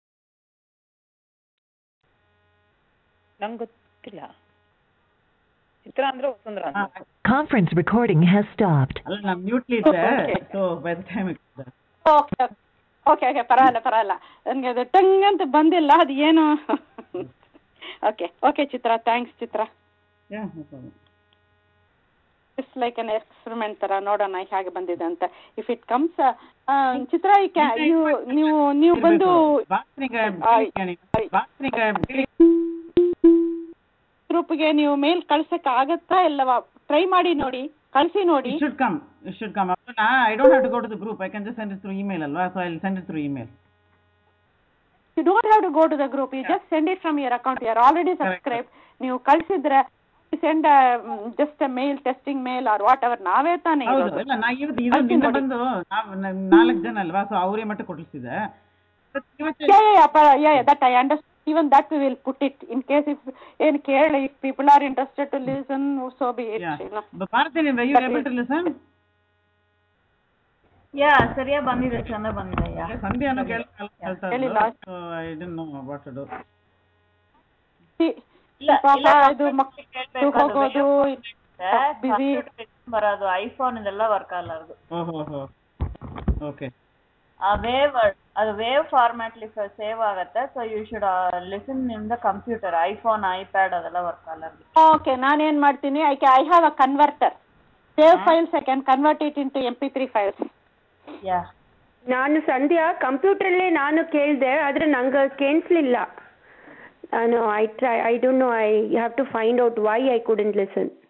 Speaker 2: ನಂಗೆ ಗೊತ್ತಿಲ್ಲ ಚಿತ್ರ ಅಂದ್ರೆ ವಸುಂಧರ ಅಂತ
Speaker 3: Conference recording has stopped.
Speaker 4: ಅಲ್ಲ ನಾನು ಮ್ಯೂಟ್ಲಿ ಇದ್ದೆ
Speaker 1: Okay.
Speaker 4: So by the time
Speaker 1: okay okay okay ಪರವಾಗಿಲ್ಲ ಪರವಾಗಿಲ್ಲ ನನಗೆ ಅದು ಟಂಗ್ ಅಂತ ಬಂದಿಲ್ಲ ಅದು ಏನು okay okay Chitra thanks Chitra
Speaker 4: yeah no problem
Speaker 1: it's like an experiment ತರ ನೋಡೋಣ ಹೇಗೆ ಬಂದಿದೆ ಅಂತ ಇಫ್ ಇಟ್ ಕಮ್ಸ್ ಚಿತ್ರ ನೀವು ನೀವು ನೀವು ಬಂದು
Speaker 4: ಭಾಷಣಿಗೆ ಭಾಷಣಿಗೆ
Speaker 1: ಗ್ರೂಪ್ಗೆ ನೀವು ಮೇಲ್ ಕಳ್ಸಕ್ ಆಗತ್ತಾ ಇಲ್ಲವಾ ಟ್ರೈ ಮಾಡಿ ನೋಡಿ ಕಳಿಸಿ ನೋಡಿ
Speaker 4: It should come. It should come. Apurna, I don't have to go to the group. I can just send it through email, alwa? So I'll send it through email.
Speaker 1: You don't have to go to the group you just send it from your account you are already subscribe ನೀವು ಕಳಿಸಿದ್ರೆ send just mail testing mail or whatever ನಾವೇ ತಾನೇ
Speaker 4: ಹೌದು
Speaker 1: ಇರೋದು.
Speaker 4: ಇಲ್ಲ ನಾ ಇವತ್ತು ಇದು
Speaker 1: ಕಳ್ಸಿ
Speaker 4: ನಿನ್ನೆ
Speaker 1: ನೋಡಿ.
Speaker 4: ಬಂದು ನಾವ್ ನ- ನಾಲ್ಕು ಜನ ಅಲ್ವಾ ಸೊ ಅವರೇ ಮಟ್ಟ ಕೊಟ್ಟಿಸಿದೆ
Speaker 1: Yeah, yeah, yeah, but- yeah, yeah, that I understand. Even that we will put it in case if in Kerala, if people are interested to listen, so be it. You know.
Speaker 4: Bharati ನೀವು you able to listen
Speaker 5: yeah ಸರಿಯಾಗಿ ಬಂದಿದೆ ಚೆನ್ನಾಗಿ ಬಂದಿದೆ yeah
Speaker 4: ಸಂಧ್ಯಾನು ಕೇಳ್ತಾ
Speaker 1: ಹೇಳಿಲ್ಲ.
Speaker 4: So I don't know what to do
Speaker 1: See,
Speaker 5: ಇಲ್ಲ
Speaker 1: ಪಾಪ
Speaker 5: ಇಲ್ಲ,
Speaker 1: ಇದು
Speaker 5: computer
Speaker 1: ಮಕ್ಕಳು
Speaker 5: ಕೇಳ್ಬೇಕು, ಅದು
Speaker 1: ಹೋಗೋದು busy.
Speaker 5: computer ಬರೋದು ಐಫೋನ್ ಇದೆಲ್ಲ ವರ್ಕ್ ಆಗಲ್ಲ ಅದು
Speaker 4: ಓಹೋ ಹೋ ಓಕೆ
Speaker 5: ಆ ವೇವ್ ಅದು ವೇವ್ ಫಾರ್ಮ್ಯಾಟ್ಲಿ ಸೇವ್ ಆಗುತ್ತೆ so you should listen in the computer iPhone iPad ಅದೆಲ್ಲ ವರ್ಕ್ ಆಗಲ್ಲ ಅದು
Speaker 1: okay, ನಾನೇನ್ ಮಾಡ್ತೀನಿ I I have a converter save files I can convert it into M P three files
Speaker 5: yeah
Speaker 6: ನಾನು ಸಂಧ್ಯಾ ಕಂಪ್ಯೂಟ್ರಲ್ಲೇ ನಾನು ಕೇಳಿದೆ ಆದರೆ ನಂಗೆ ಕೇಳಿಸ್ಲಿಲ್ಲ ನಾನು I try I don't know I have to find out why I couldn't listen